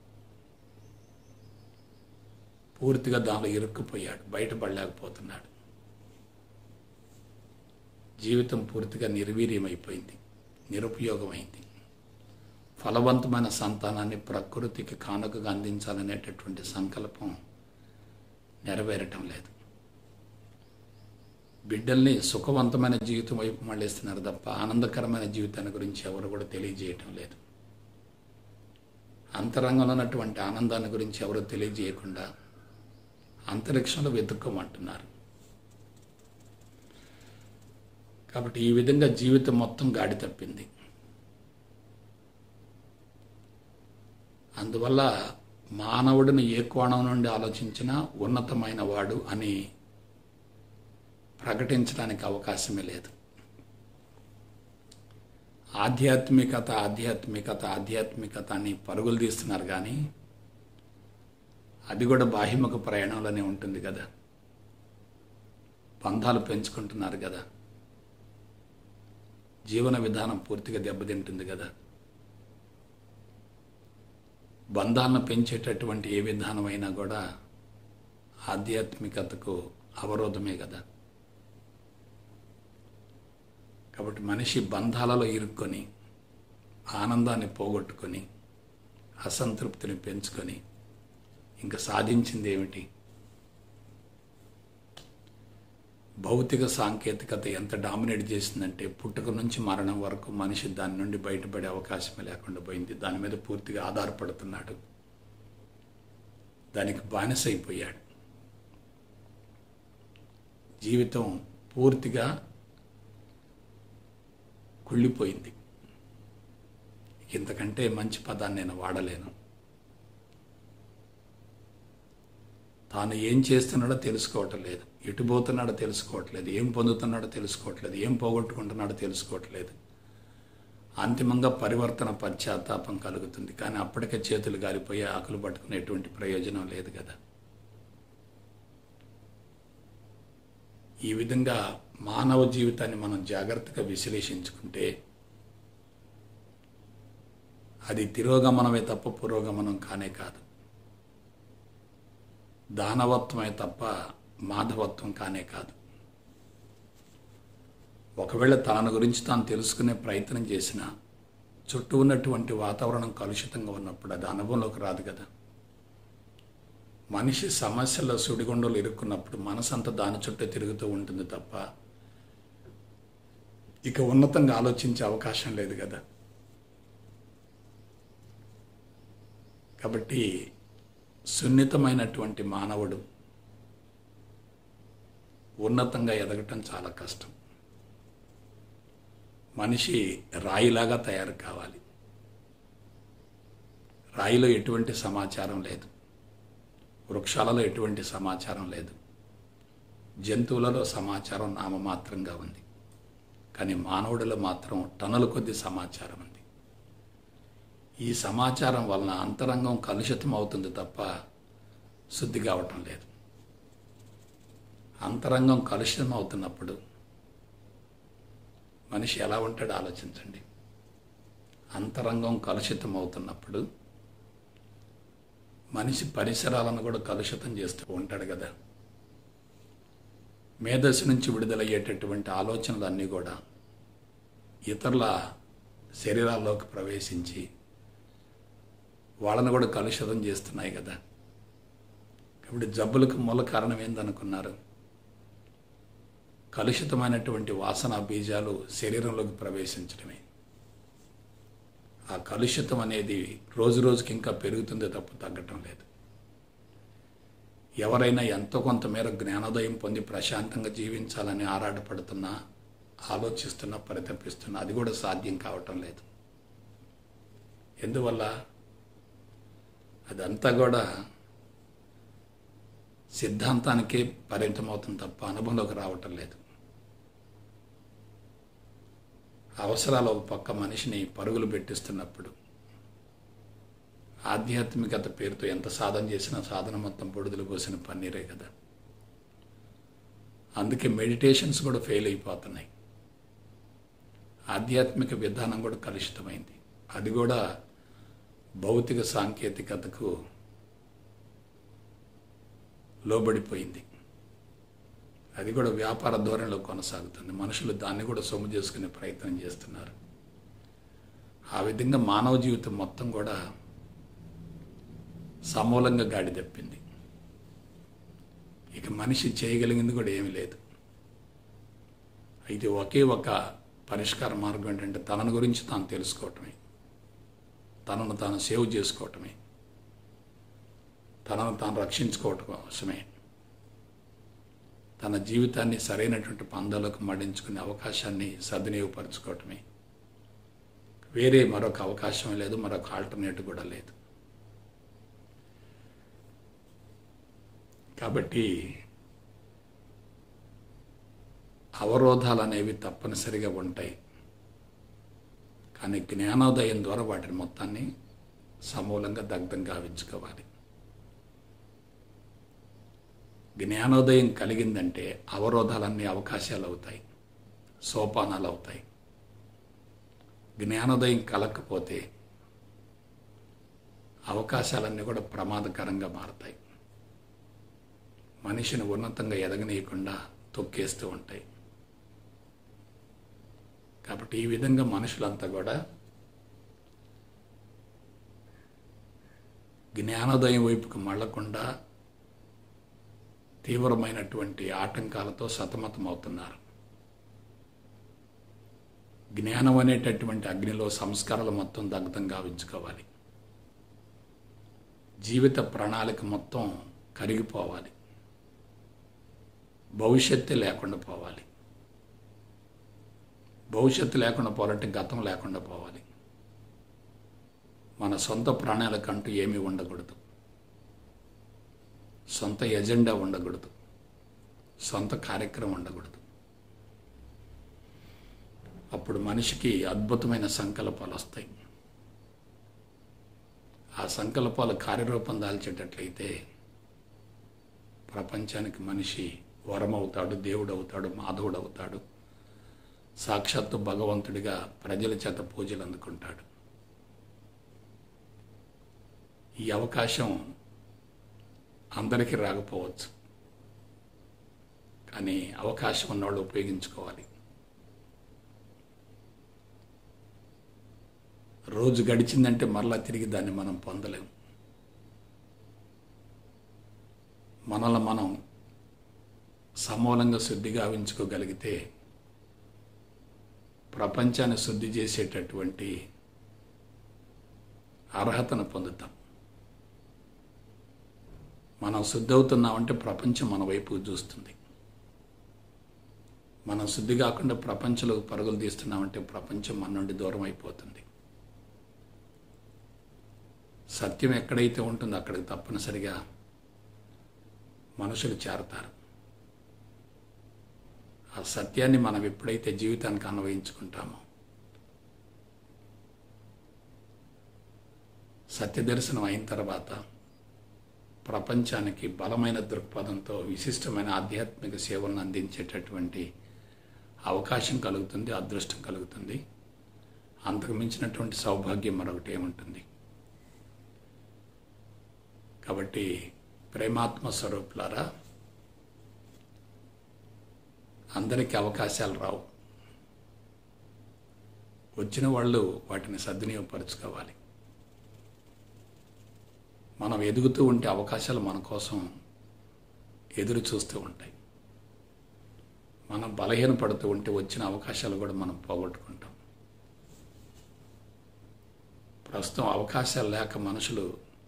S1: పూర్తిగా దానిలో ఇరుక్కుపోయాడు బయటపడలేకపోతున్నాడు జీవితం పూర్తిగా నిర్వీర్యమైపోయింది నిరుపయోగమైంది ఫలవంతమైన సంతానాన్ని ప్రకృతికి కానుకగా అందించాలనేటటువంటి సంకల్పం నెరవేరటం లేదు బిడ్డల్ని సుఖవంతమైన జీవితం వైపు మళ్ళిస్తున్నారు తప్ప ఆనందకరమైన జీవితాన్ని గురించి ఎవరు కూడా తెలియజేయటం లేదు అంతరంగంలో ఉన్నటువంటి ఆనందాన్ని గురించి ఎవరు తెలియజేయకుండా అంతరిక్షంలో వెతుక్కోమంటున్నారు కాబట్టి ఈ విధంగా జీవితం మొత్తం గాడి తప్పింది అందువల్ల మానవుడిని ఏ కోణం నుండి ఆలోచించినా ఉన్నతమైన వాడు అని ప్రకటించడానికి అవకాశమే లేదు ఆధ్యాత్మికత ఆధ్యాత్మికత ఆధ్యాత్మికత అని పరుగులు తీస్తున్నారు కానీ అది కూడా బాహ్యముఖ ప్రయాణంలోనే ఉంటుంది కదా బంధాలు పెంచుకుంటున్నారు కదా జీవన విధానం పూర్తిగా దెబ్బతింటుంది కదా బంధాలను పెంచేటటువంటి ఏ విధానమైనా కూడా ఆధ్యాత్మికతకు అవరోధమే కదా కాబట్టి మనిషి బంధాలలో ఇరుక్కొని ఆనందాన్ని పోగొట్టుకొని అసంతృప్తిని పెంచుకొని ఇంకా సాధించింది ఏమిటి భౌతిక సాంకేతికత ఎంత డామినేట్ చేసిందంటే పుట్టుక నుంచి మరణం వరకు మనిషి దాని నుండి బయటపడే అవకాశమే లేకుండా పోయింది దాని మీద పూర్తిగా ఆధారపడుతున్నాడు దానికి బానిసైపోయాడు జీవితం పూర్తిగా కుళ్ళిపోయింది ఇంతకంటే మంచి పదాన్ని నేను వాడలేను తాను ఏం చేస్తున్నాడో తెలుసుకోవటం లేదు ఎటు పోతున్నాడో తెలుసుకోవట్లేదు ఏం పొందుతున్నాడో తెలుసుకోవట్లేదు ఏం పోగొట్టుకుంటున్నాడో తెలుసుకోవట్లేదు అంతిమంగా పరివర్తన పశ్చాత్తాపం కలుగుతుంది కానీ అప్పటికే చేతులు గాలిపోయి ఆకులు పట్టుకునే ఎటువంటి ప్రయోజనం లేదు కదా ఈ విధంగా మానవ జీవితాన్ని మనం జాగ్రత్తగా విశ్లేషించుకుంటే అది తిరోగమనమే తప్ప పురోగమనం కానే కాదు దానవత్వమే తప్ప మాధవత్వం కానే కాదు ఒకవేళ తనను గురించి తాను తెలుసుకునే ప్రయత్నం చేసినా చుట్టూ ఉన్నటువంటి వాతావరణం కలుషితంగా ఉన్నప్పుడు అది అనుభవంలోకి రాదు కదా మనిషి సమస్యల్లో సుడిగుండలు ఇరుక్కున్నప్పుడు మనసంతా దాని చుట్టూ తిరుగుతూ ఉంటుంది తప్ప ఇక ఉన్నతంగా ఆలోచించే అవకాశం లేదు కదా కాబట్టి సున్నితమైనటువంటి మానవుడు ఉన్నతంగా ఎదగటం చాలా కష్టం మనిషి రాయిలాగా తయారు కావాలి రాయిలో ఎటువంటి సమాచారం లేదు వృక్షాలలో ఎటువంటి సమాచారం లేదు జంతువులలో సమాచారం నామమాత్రంగా ఉంది కానీ మానవుడిలో మాత్రం టన్నుల కొద్ది సమాచారం ఉంది ఈ సమాచారం వలన అంతరంగం కలుషితం అవుతుంది తప్ప శుద్ధి కావటం లేదు అంతరంగం కలుషితం అవుతున్నప్పుడు మనిషి ఎలా ఉంటాడో ఆలోచించండి అంతరంగం కలుషితం అవుతున్నప్పుడు మనిషి పరిసరాలను కూడా కలుషితం చేస్తూ ఉంటాడు కదా మేధస్సు నుంచి విడుదలయ్యేటటువంటి ఆలోచనలు అన్నీ కూడా ఇతరుల శరీరాల్లోకి ప్రవేశించి వాళ్ళని కూడా కలుషితం చేస్తున్నాయి కదా కాబట్టి జబ్బులకు మూల కారణం ఏందనుకున్నారు కలుషితమైనటువంటి వాసన బీజాలు శరీరంలోకి ప్రవేశించడమే ఆ కలుషితం అనేది రోజు రోజుకి ఇంకా పెరుగుతుందే తప్ప తగ్గటం లేదు ఎవరైనా ఎంతో కొంత మేర జ్ఞానోదయం పొంది ప్రశాంతంగా జీవించాలని ఆరాటపడుతున్నా ఆలోచిస్తున్నా పరితపిస్తున్నా అది కూడా సాధ్యం కావటం లేదు ఎందువల్ల అదంతా కూడా సిద్ధాంతానికే పరిమితమవుతుంది తప్ప అనుభవంలోకి రావటం లేదు అవసరాలు ఒక పక్క మనిషిని పరుగులు పెట్టిస్తున్నప్పుడు ఆధ్యాత్మికత పేరుతో ఎంత సాధన చేసినా సాధన మొత్తం బుడిదలు పోసిన పన్నీరే కదా అందుకే మెడిటేషన్స్ కూడా ఫెయిల్ అయిపోతున్నాయి ఆధ్యాత్మిక విధానం కూడా కలుషితమైంది అది కూడా భౌతిక సాంకేతికతకు లోబడిపోయింది అది కూడా వ్యాపార ధోరణిలో కొనసాగుతుంది మనుషులు దాన్ని కూడా సొమ్ము చేసుకునే ప్రయత్నం చేస్తున్నారు ఆ విధంగా మానవ జీవితం మొత్తం కూడా సమూలంగా గాడి తప్పింది ఇక మనిషి చేయగలిగింది కూడా ఏమీ లేదు అయితే ఒకే ఒక పరిష్కార మార్గం ఏంటంటే తనను గురించి తాను తెలుసుకోవటమే తనను తాను సేవ్ చేసుకోవటమే తనను తాను రక్షించుకోవటం కోసమే తన జీవితాన్ని సరైనటువంటి పందాలకు మళ్లించుకునే అవకాశాన్ని సద్వినియోగపరచుకోవటమే వేరే మరొక అవకాశం లేదు మరొక ఆల్టర్నేటివ్ కూడా లేదు కాబట్టి అవరోధాలు అనేవి తప్పనిసరిగా ఉంటాయి కానీ జ్ఞానోదయం ద్వారా వాటిని మొత్తాన్ని సమూలంగా దగ్ధం గావించుకోవాలి జ్ఞానోదయం కలిగిందంటే అవరోధాలన్నీ అవకాశాలు అవుతాయి సోపానాలు అవుతాయి జ్ఞానోదయం కలగకపోతే అవకాశాలన్నీ కూడా ప్రమాదకరంగా మారతాయి మనిషిని ఉన్నతంగా ఎదగనీయకుండా తొక్కేస్తూ ఉంటాయి కాబట్టి ఈ విధంగా మనుషులంతా కూడా జ్ఞానోదయం వైపుకు మళ్ళకుండా తీవ్రమైనటువంటి ఆటంకాలతో సతమతమవుతున్నారు జ్ఞానం అనేటటువంటి అగ్నిలో సంస్కారాలు మొత్తం దగ్ధం గావించుకోవాలి జీవిత ప్రణాళిక మొత్తం కరిగిపోవాలి భవిష్యత్తు లేకుండా పోవాలి భవిష్యత్తు లేకుండా పోవాలంటే గతం లేకుండా పోవాలి మన సొంత ప్రణాళిక అంటూ ఏమీ ఉండకూడదు సొంత ఎజెండా ఉండకూడదు సొంత కార్యక్రమం ఉండకూడదు అప్పుడు మనిషికి అద్భుతమైన సంకల్పాలు వస్తాయి ఆ సంకల్పాలు కార్యరూపం దాల్చేటట్లయితే ప్రపంచానికి మనిషి వరమవుతాడు దేవుడు అవుతాడు మాధవుడు అవుతాడు సాక్షాత్తు భగవంతుడిగా ప్రజల చేత పూజలు అందుకుంటాడు ఈ అవకాశం అందరికీ రాకపోవచ్చు కానీ అవకాశం ఉన్నవాళ్ళు ఉపయోగించుకోవాలి రోజు గడిచిందంటే మరలా తిరిగి దాన్ని మనం పొందలేం మనల్ని మనం సమూలంగా శుద్ధి గావించుకోగలిగితే ప్రపంచాన్ని శుద్ధి చేసేటటువంటి అర్హతను పొందుతాం మనం శుద్ధి అవుతున్నామంటే ప్రపంచం మన వైపు చూస్తుంది మనం శుద్ధి కాకుండా ప్రపంచంలో పరుగులు తీస్తున్నామంటే ప్రపంచం మన నుండి దూరం అయిపోతుంది సత్యం ఎక్కడైతే ఉంటుందో అక్కడికి తప్పనిసరిగా మనుషులు చేరతారు ఆ సత్యాన్ని మనం ఎప్పుడైతే జీవితానికి అన్వయించుకుంటామో సత్య దర్శనం అయిన తర్వాత ప్రపంచానికి బలమైన దృక్పథంతో విశిష్టమైన ఆధ్యాత్మిక సేవలను అందించేటటువంటి అవకాశం కలుగుతుంది అదృష్టం కలుగుతుంది అంతకు మించినటువంటి సౌభాగ్యం మరొకటి ఏముంటుంది కాబట్టి ప్రేమాత్మ స్వరూపులారా అందరికీ అవకాశాలు రావు వచ్చిన వాళ్ళు వాటిని సద్వినియోగపరచుకోవాలి మనం ఎదుగుతూ ఉంటే అవకాశాలు మన కోసం ఎదురు చూస్తూ ఉంటాయి మనం బలహీనపడుతూ ఉంటే వచ్చిన అవకాశాలు కూడా మనం పోగొట్టుకుంటాం ప్రస్తుతం అవకాశాలు లేక మనుషులు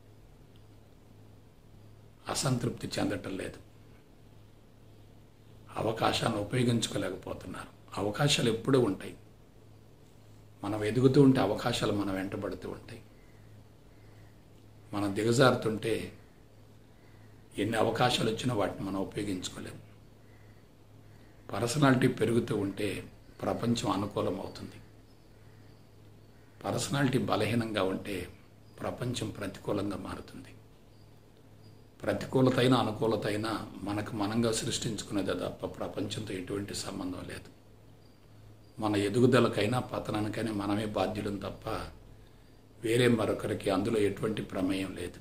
S1: అసంతృప్తి చెందటం లేదు అవకాశాన్ని ఉపయోగించుకోలేకపోతున్నారు అవకాశాలు ఎప్పుడూ ఉంటాయి మనం ఎదుగుతూ ఉంటే అవకాశాలు మనం వెంటబడుతూ ఉంటాయి మనం దిగజారుతుంటే ఎన్ని అవకాశాలు వచ్చినా వాటిని మనం ఉపయోగించుకోలేము పర్సనాలిటీ పెరుగుతూ ఉంటే ప్రపంచం అనుకూలం అవుతుంది పర్సనాలిటీ బలహీనంగా ఉంటే ప్రపంచం ప్రతికూలంగా మారుతుంది ప్రతికూలత అయినా అనుకూలత అయినా మనకు మనంగా సృష్టించుకునేదే తప్ప ప్రపంచంతో ఎటువంటి సంబంధం లేదు మన ఎదుగుదలకైనా పతనానికైనా మనమే బాధ్యులం తప్ప వేరే మరొకరికి అందులో ఎటువంటి ప్రమేయం లేదు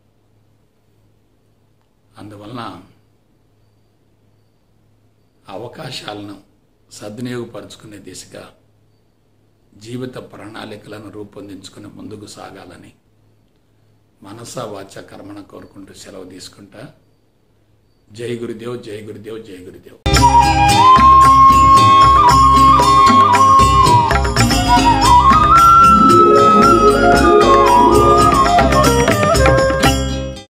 S1: అందువలన అవకాశాలను సద్వినియోగపరుచుకునే దిశగా జీవిత ప్రణాళికలను రూపొందించుకుని ముందుకు సాగాలని మనస వాచ కర్మణ కోరుకుంటూ సెలవు తీసుకుంటా జై గురుదేవ్ జై గురుదేవ్ జై గురుదేవ్